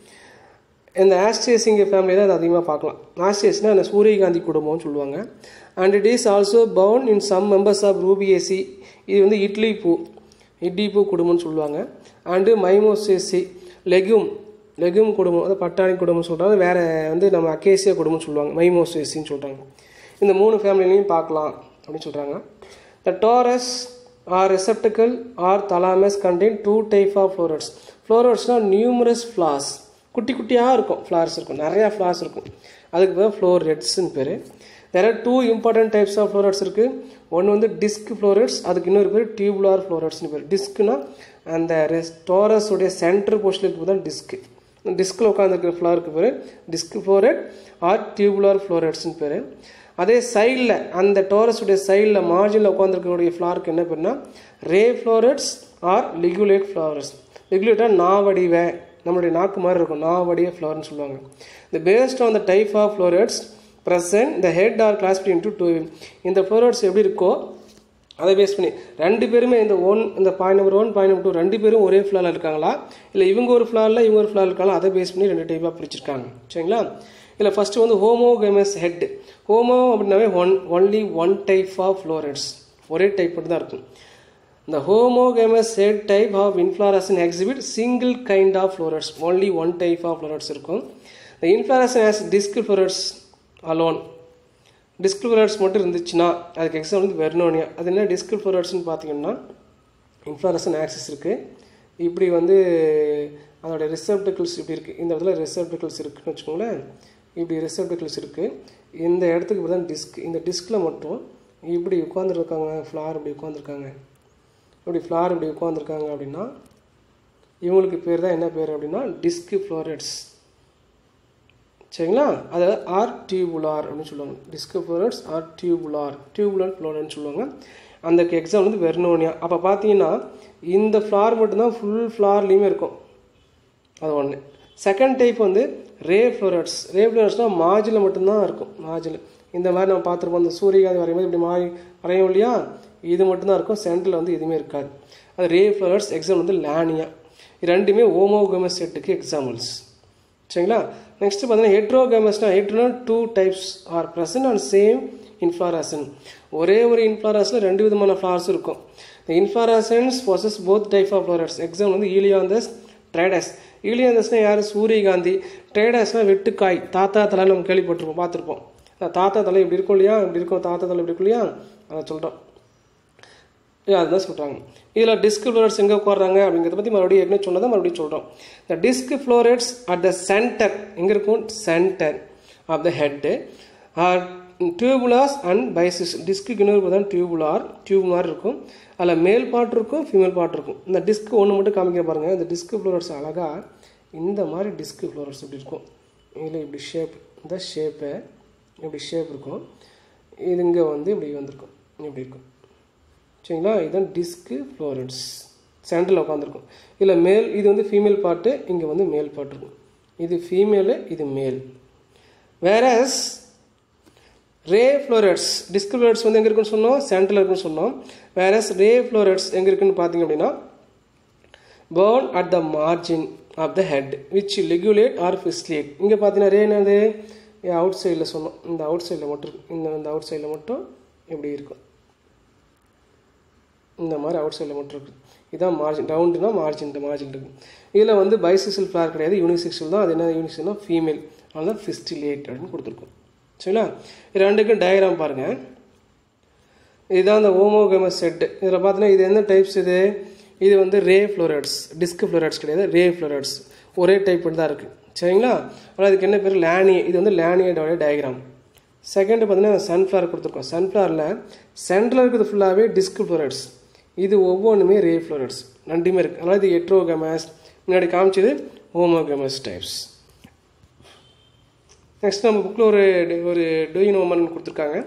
இந்த ஆஸ்ட்ரேசிங்க ஃபேமிலி தான் அது அதிகமாக பார்க்கலாம் ஆஸ்ட்ரேஸ்னால் அந்த சூரியகாந்தி குடும்பம்னு சொல்லுவாங்க and it is also found in some members of Rubiaceae இது வந்து இட்லி பூ இட்லி பூ குடும்பம்னு சொல்லுவாங்க அண்டு மைமோசேசி லெக்யூம் லெக்யூம் குடும்பம் அதாவது பட்டாணி குடும்பம்னு சொல்கிறாங்க வேறு வந்து நம்ம அக்கேசியா குடும்பம்னு சொல்லுவாங்க மைமோசேசின்னு சொல்கிறாங்க இந்த மூணு ஃபேமிலிலையும் பார்க்கலாம் அப்படின்னு சொல்கிறாங்க the torus or receptacle or thalamus contain two type of florets ஃப்ளோரட்ஸ்னால் நியூமரஸ் ஃப்ளார்ஸ் குட்டி குட்டியாக இருக்கும் ஃப்ளார்ஸ் இருக்கும் நிறையா ஃப்ளார்ஸ் இருக்கும் அதுக்கு பேர் ஃப்ளோர் ரெட்ஸ்ன்னு பேர் வேறு two important types of florets இருக்குது ஒன்று வந்து டிஸ்க் ஃப்ளோரட்ஸ் அதுக்கு இன்னொரு பேர் டியூபுலார் ஃப்ளோரட்ஸ்னு பேர் டிஸ்க்னா அந்த டோரஸ் உடைய சென்டர் போர்ஷனில் இருக்கிறது தான் டிஸ்க்கு டிஸ்கில் உட்காந்துருக்கிற ஃப்ளவருக்கு பேர் டிஸ்க் ஃப்ளோரட் ஆர் டியூபுலார் ஃப்ளோரட்ஸ்னு பேர் அதே சைடில் அந்த டோரஸ் உடைய சைடில் மார்ஜினில் உட்காந்துருக்கக்கூடிய ஃப்ளாருக்கு என்ன பேர்னா ray florets or ligulate flowers லிகுலேட்டாக நாவடிவ நம்மளுடைய நாக்கு மாதிரி இருக்கும் நாவடிய ஃப்ளவர்னு சொல்லுவாங்க இந்த based on the type of florets present the head or classified into two இந்த ஃப்ளோரட்ஸ் எப்படி இருக்கோ அதை பேஸ் பண்ணி ரெண்டு பேருமே இந்த ஒன் இந்த point number one point number two ரெண்டு பேரும் ஒரே ஃப்ளாரில் இருக்காங்களா இல்லை இவங்க ஒரு ஃப்ளாரில் இவங்க ஒரு ஃப்ளார் இருக்காங்களா அதை பேஸ் பண்ணி ரெண்டு டைப்பாக பிரிச்சிருக்காங்க சரிங்களா இதில் ஃபஸ்ட்டு வந்து ஹோமோகேமஸ் ஹெட் ஹோமோ அப்படின்னாவே one only one type of florets ஒரே டைப் மட்டும் தான் இருக்கும் The homogamous head type of inflorescence exhibit single kind of florets. Only one type of florets இருக்கும் The inflorescence has disc florets alone. Disc florets மட்டும் இருந்துச்சுன்னா அதுக்கு எக்ஸாம்பிள் வந்து வெர்னோனியா அது என்ன டிஸ்க் ஃப்ளோரட்ஸ்னு பார்த்தீங்கன்னா இன்ஃப்ளாரசன் ஆக்சிஸ் இருக்குது இப்படி வந்து அதோட ரிசப்டிகல்ஸ் இப்படி இருக்குது இந்த இடத்துல ரிசப்டிகல்ஸ் இருக்குன்னு வச்சுக்கோங்களேன் இப்படி ரிசப்டிகல்ஸ் இருக்குது இந்த இடத்துக்கு இப்படி தான் டிஸ்க் இந்த டிஸ்கில் மட்டும் இப்படி உட்காந்துருக்காங்க ஃப்ளார் இப்படி உட்காந்துருக்காங்க இப்படி ஃப்ளார் இப்படி உட்காந்துருக்காங்க அப்படின்னா இவங்களுக்கு பேர் தான் என்ன பேர் அப்படின்னா டிஸ்க் ஃப்ளோரட்ஸ் சரிங்களா அது ஆர் டியூபுலார் அப்படின்னு சொல்லுவாங்க disc florets or tubular tubular ஃப்ளோரட்னு சொல்லுவாங்க அந்த எக்ஸாம் வந்து வெர்னோனியா அப்போ பார்த்தீங்கன்னா இந்த ஃப்ளார் மட்டும்தான் ஃபுல் ஃப்ளார்லேயுமே இருக்கும் அது ஒன்று செகண்ட் டைப் வந்து ரே ஃப்ளோரட்ஸ் ரே ஃப்ளோரட்ஸ்னால் மாஜில் மட்டும்தான் இருக்கும் மாஜில் இந்த மாதிரி நம்ம பார்த்துருப்போம் இந்த சூரியகாந்தி வரையும்போது இப்படி மாறி வரையும் இல்லையா இது மட்டும்தான் இருக்கும் சென்டரில் வந்து எதுவுமே இருக்காது அது ரே ஃப்ளவர்ஸ் எக்ஸாம்பிள் வந்து லேனியா இது ரெண்டுமே ஓமோகமஸ் செட்டுக்கு எக்ஸாம்பிள்ஸ் சரிங்களா நெக்ஸ்ட் பார்த்தீங்கன்னா ஹெட்ரோகேமஸ்னா ஹெட்ரோனா two types are present and same inflorescence ஒரே ஒரு இன்ஃப்ளாரஸில் ரெண்டு விதமான ஃப்ளார்ஸ் இருக்கும் இந்த inflorescence possess both type of flowers example வந்து ஈலியாந்தஸ் ட்ரைடஸ் ஈலியாந்தஸ்னா யார் சூரியகாந்தி ட்ரைடஸ்னா வெட்டுக்காய் தாத்தா தலை நம்ம கேள்விப்பட்டிருப்போம் பார்த்துருப்போம் தாத்தா தலை இப்படி இருக்கும் இல்லையா இப்படி இருக்கும் தாத்தா தலை இப்படி இருக்கும் இல்லையா அதை சொல்கிறோம் அதுதான் சொல்கிறாங்க இதில் டிஸ்க் ஃப்ளோரேட்ஸ் எங்கே உட்காடுறாங்க அப்படிங்கிறத பற்றி மறுபடியும் ஏற்கனவே சொன்னதை மறுபடியும் சொல்கிறோம் இந்த disc florets at the centre எங்கே இருக்கும் centre of the head or tubulars and பைசிஸ் டிஸ்க்கு இன்னொரு பார்த்தா டியூபுலார் டியூப் மாதிரி இருக்கும் அதில் மேல் பாட்டு இருக்கும் ஃபீமேல் பாட்டு இருக்கும் இந்த டிஸ்க் ஒன்று மட்டும் காமிக்க பாருங்கள் இந்த டிஸ்க் ஃப்ளோரட்ஸ் அழகாக இந்த மாதிரி டிஸ்க் ஃப்ளோரட்ஸ் இப்படி இருக்கும் இதில் இப்படி ஷேப் இந்த ஷேப்பை இப்படி ஷேப் இருக்கும் இது இங்கே வந்து இப்படி வந்திருக்கும் இப்படி இருக்கும் சரிங்களா இதுதான் டிஸ்க்கு ஃப்ளோரட்ஸ் சென்டரில் உட்காந்துருக்கும் இதில் மேல் இது வந்து ஃபீமேல் பாட்டு இங்கே வந்து மேல் பாட்டு இருக்கும் இது ஃபீமேலு இது male whereas ray florets disc florets வந்து எங்கே இருக்குன்னு சொன்னோம் சென்டரில் இருக்குன்னு சொன்னோம் வேறஸ் ரே ஃப்ளோரட்ஸ் எங்கே இருக்குன்னு பார்த்தீங்க அப்படின்னா borne at the margin of the head which ligulate or pistillate இங்கே பார்த்தீங்கன்னா ரே என்னது அவுட் சைடில் சொன்னோம் இந்த அவுட் சைடில் மட்டும் இருக்கும் இந்த இந்த அவுட் சைடில் மட்டும் இப்படி இருக்கும் இந்த மாதிரி அவுட் சைடில் மட்டும் இருக்குது இதுதான் மார்ஜின் ரவுண்டுனா மார்ஜின் மார்ஜின் இருக்குது இதில் வந்து பைசிசல் ஃப்ளார் கிடையாது யூனிசெக்ஷுவல் தான் அது என்ன யூனிசெக்ஷல்னா ஃபீமேல் அதனால தான் ஃபிஸ்டிலேட் அப்படின்னு கொடுத்துருக்கோம் சரிங்களா இது ரெண்டுக்கும் டயக்ராம் பாருங்கள் இதுதான் அந்த ஓமோகமஸ் செட்டு இதில் பார்த்தீங்கன்னா இது என்ன டைப்ஸ் இது இது வந்து ரே ஃப்ளோரைட்ஸ் டிஸ்க் ஃப்ளோரைட்ஸ் கிடையாது ரே ஃப்ளோரைட்ஸ் ஒரே டைப் தான் இருக்குது சரிங்களா ஆனால் இதுக்கு என்ன பேர் லேனி இது வந்து லேனியோட டயக்ராம் செகண்ட் பார்த்தீங்கன்னா சன்ஃப்ளவர் கொடுத்துருக்கோம் சன்ஃப்ளவரில் சென்டரில் இருக்கிறது ஃபுல்லாகவே டிஸ்க் ஃப்ளோரைட்ஸ் இது ஒவ்வொன்றுமே ரே ஃப்ளோரைட்ஸ் ரெண்டுமே இருக்குது அதனால் இது எட்ரோகமஸ் முன்னாடி காமிச்சது ஹோமோகமஸ் டைப்ஸ் நெக்ஸ்ட் நம்ம புக்கில் ஒரு ஒரு டூயின் ஓமன் கொடுத்துருக்காங்க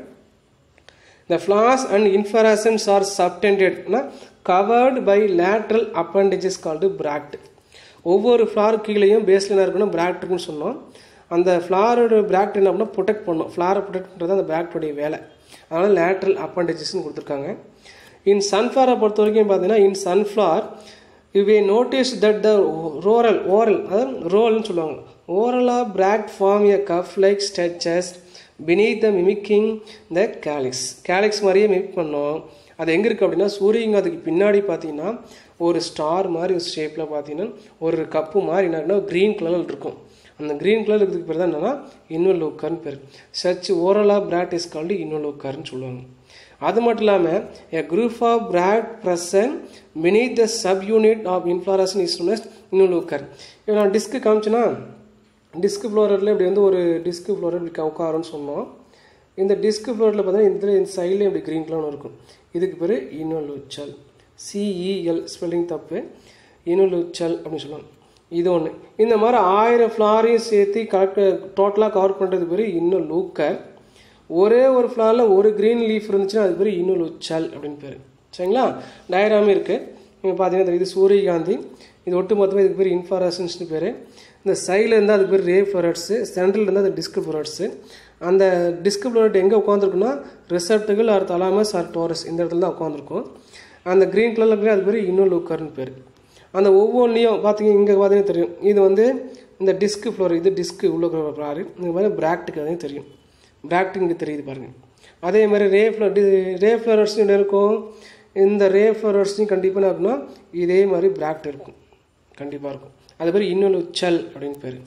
the flowers and inflorescence are சப்டென்டட்னா covered by lateral appendages called bract ஒவ்வொரு ஃப்ளார் கீழேயும் பேஸில் என்ன இருக்கணும் பிராக்ட் இருக்குன்னு சொன்னோம் அந்த ஃப்ளாரோட பிராக்ட் என்ன பண்ணால் ப்ரொடெக்ட் பண்ணும் ஃப்ளாரை ப்ரொடெக்ட் பண்ணுறது அந்த பிராக்டோடைய வேலை அதனால் லேட்ரல் அப்பண்டேஜஸ்னு கொடுத்துருக்காங்க இன் சன்ஃப்ளவரை பொறுத்த வரைக்கும் பார்த்தீங்கன்னா in sunflower you may notice that the whorl whorl அதாவது ரோல்னு சொல்லுவாங்க ஓரலாக bract form a cuff like stretches beneath the mimicking the calyx calyx மாதிரியே மிமிக் பண்ணோம் அது எங்கே இருக்குது அப்படின்னா சூரியங்காதுக்கு பின்னாடி பார்த்தீங்கன்னா ஒரு ஸ்டார் மாதிரி ஒரு ஷேப்பில் பார்த்தீங்கன்னா ஒரு கப்பு மாதிரி என்ன க்ரீன் கலரில் இருக்கும் அந்த க்ரீன் கலர் இருக்கிறதுக்கு பேர் தான் என்னன்னா இன்னொலோக்கர்னு பேர் சர்ச் ஓரலாக பிராட் இஸ் கால்டு இன்னொலோக்கர்னு சொல்லுவாங்க அது மட்டும் இல்லாமல் a group of bract present beneath the sub unit of inflorescence is known as involucre இப்போ நான் டிஸ்க்கு காமிச்சேன்னா டிஸ்க் ஃப்ளோரில் இப்படி வந்து ஒரு டிஸ்க் ஃப்ளோர் இப்படி உட்காருன்னு சொன்னோம் இந்த டிஸ்க் ஃப்ளோரில் பார்த்தீங்கன்னா இந்த இந்த சைடில் இப்படி க்ரீன் கலர் இருக்கும் இதுக்கு பேர் இனோலுச்சல் சிஇஎல் ஸ்பெல்லிங் தப்பு இனோலுச்சல் அப்படின்னு சொல்லுவாங்க இது ஒன்று இந்த மாதிரி ஆயிரம் ஃப்ளாரையும் சேர்த்து கரெக்ட் டோட்டலாக கவர் பண்ணுறது பேர் இன்னும் லூக்கர் ஒரே ஒரு ஃப்ளாரில் ஒரு க்ரீன் லீஃப் இருந்துச்சுன்னா அது பேர் இன்னும் லுச்சல் அப்படின்னு பேர் சரிங்களா டயராமே இருக்குது நீங்கள் பார்த்தீங்கன்னா இது சூரியகாந்தி இது ஒட்டு மொத்தமாக இதுக்கு பேர் இன்ஃபாரசன்ஸ்னு பேர் இந்த சைடில் இருந்தால் அதுக்கு பேர் ரே ஃப்ளோரட்ஸு சென்ட்ரல் இருந்தால் அது டிஸ்க் ஃப்ளோரட்ஸு அந்த டிஸ்க் ஃப்ளோரட் எங்கே உட்காந்துருக்குன்னா receptacle or thalamus or torus இந்த இடத்துல தான் உட்காந்துருக்கும் அந்த க்ரீன் கலரில் இருக்கிற அது பேர் இன்னும் லூக்கர்னு பேர் அந்த ஒவ்வொன்றையும் பார்த்தீங்க இங்கே பார்த்தீங்கன்னா தெரியும் இது வந்து இந்த டிஸ்க் ஃப்ளோர் இது டிஸ்க் உள்ள ஃப்ளாரு இந்த மாதிரி பிராக்டுக்கு அதையும் தெரியும் பிராக்ட் இங்கே தெரியுது பாருங்கள் அதே மாதிரி ரே ஃப்ளோ ரே ஃப்ளவர்ஸ் இருக்கும் இந்த ரே ஃப்ளவர்ஸ்லையும் கண்டிப்பாக என்ன இருக்குன்னா இதே மாதிரி பிராக்ட் இருக்கும் கண்டிப்பாக இருக்கும் அது பேர் இன்னொரு சல் அப்படின்னு பேர்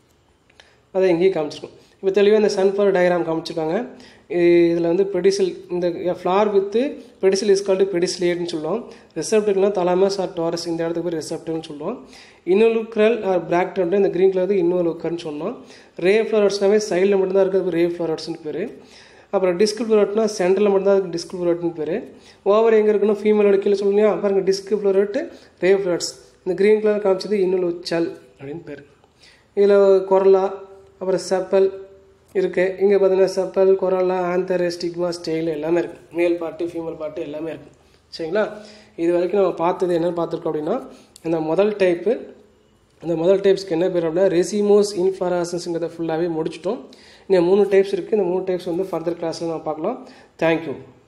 அதை எங்கேயும் காமிச்சிருக்கோம் இப்போ தெளிவாக இந்த சன்ஃப்ளவர் டயக்ராம் காமிச்சிருக்காங்க இதில் வந்து பெடிசில் இந்த flower with pedicel is called பெடிசிலேட்னு சொல்லுவோம் ரிசப்டுக்குலாம் தலாமஸ் ஆர் டோரஸ் இந்த இடத்துக்கு பேர் ரிசப்டுன்னு சொல்லுவோம் இன்னொலுக்ரல் ஆர் பிராக்ட் வந்து இந்த க்ரீன் கலர் இன்னொலுக்கர்னு சொன்னோம் ரே ஃப்ளவர்ஸ்னாவே சைடில் மட்டும்தான் இருக்கிறது ரே ஃப்ளவர்ஸ்னு பேர் அப்புறம் டிஸ்க் ஃப்ளோரட்னா சென்டரில் மட்டும்தான் அதுக்கு டிஸ்க் ஃப்ளோரட்னு பேர் ஓவர் எங்கே இருக்குன்னா ஃபீமேலோட கீழே சொல்லுங்க பாருங்கள் டிஸ்க் ஃப்ளோரட் ரே ஃப்ளோரட்ஸ் இந்த க்ரீன் கலர் காமிச்சது இன்னொலுச்சல் அப்படின்னு பேர் இதில் கொரலா அப்புறம் செப்பல் இருக்குது இங்கே பார்த்தீங்கன்னா sepal corolla anther stigma style எல்லாமே இருக்குது மேல் பாட்டு ஃபீமேல் பாட்டு எல்லாமே இருக்குது சரிங்களா இது வரைக்கும் நம்ம பார்த்தது என்னென்னு பார்த்துருக்கோம் அப்படின்னா இந்த முதல் டைப்பு அந்த முதல் டைப்ஸ்க்கு என்ன பேர் அப்படின்னா ரெசிமோஸ் இன்ஃபராசன்ஸுங்கிறத ஃபுல்லாகவே முடிச்சிட்டோம் இன்னும் மூணு டைப்ஸ் இருக்குது இந்த மூணு டைப்ஸ் வந்து ஃபர்தர் கிளாஸில் நான் பார்க்கலாம் தேங்க்யூ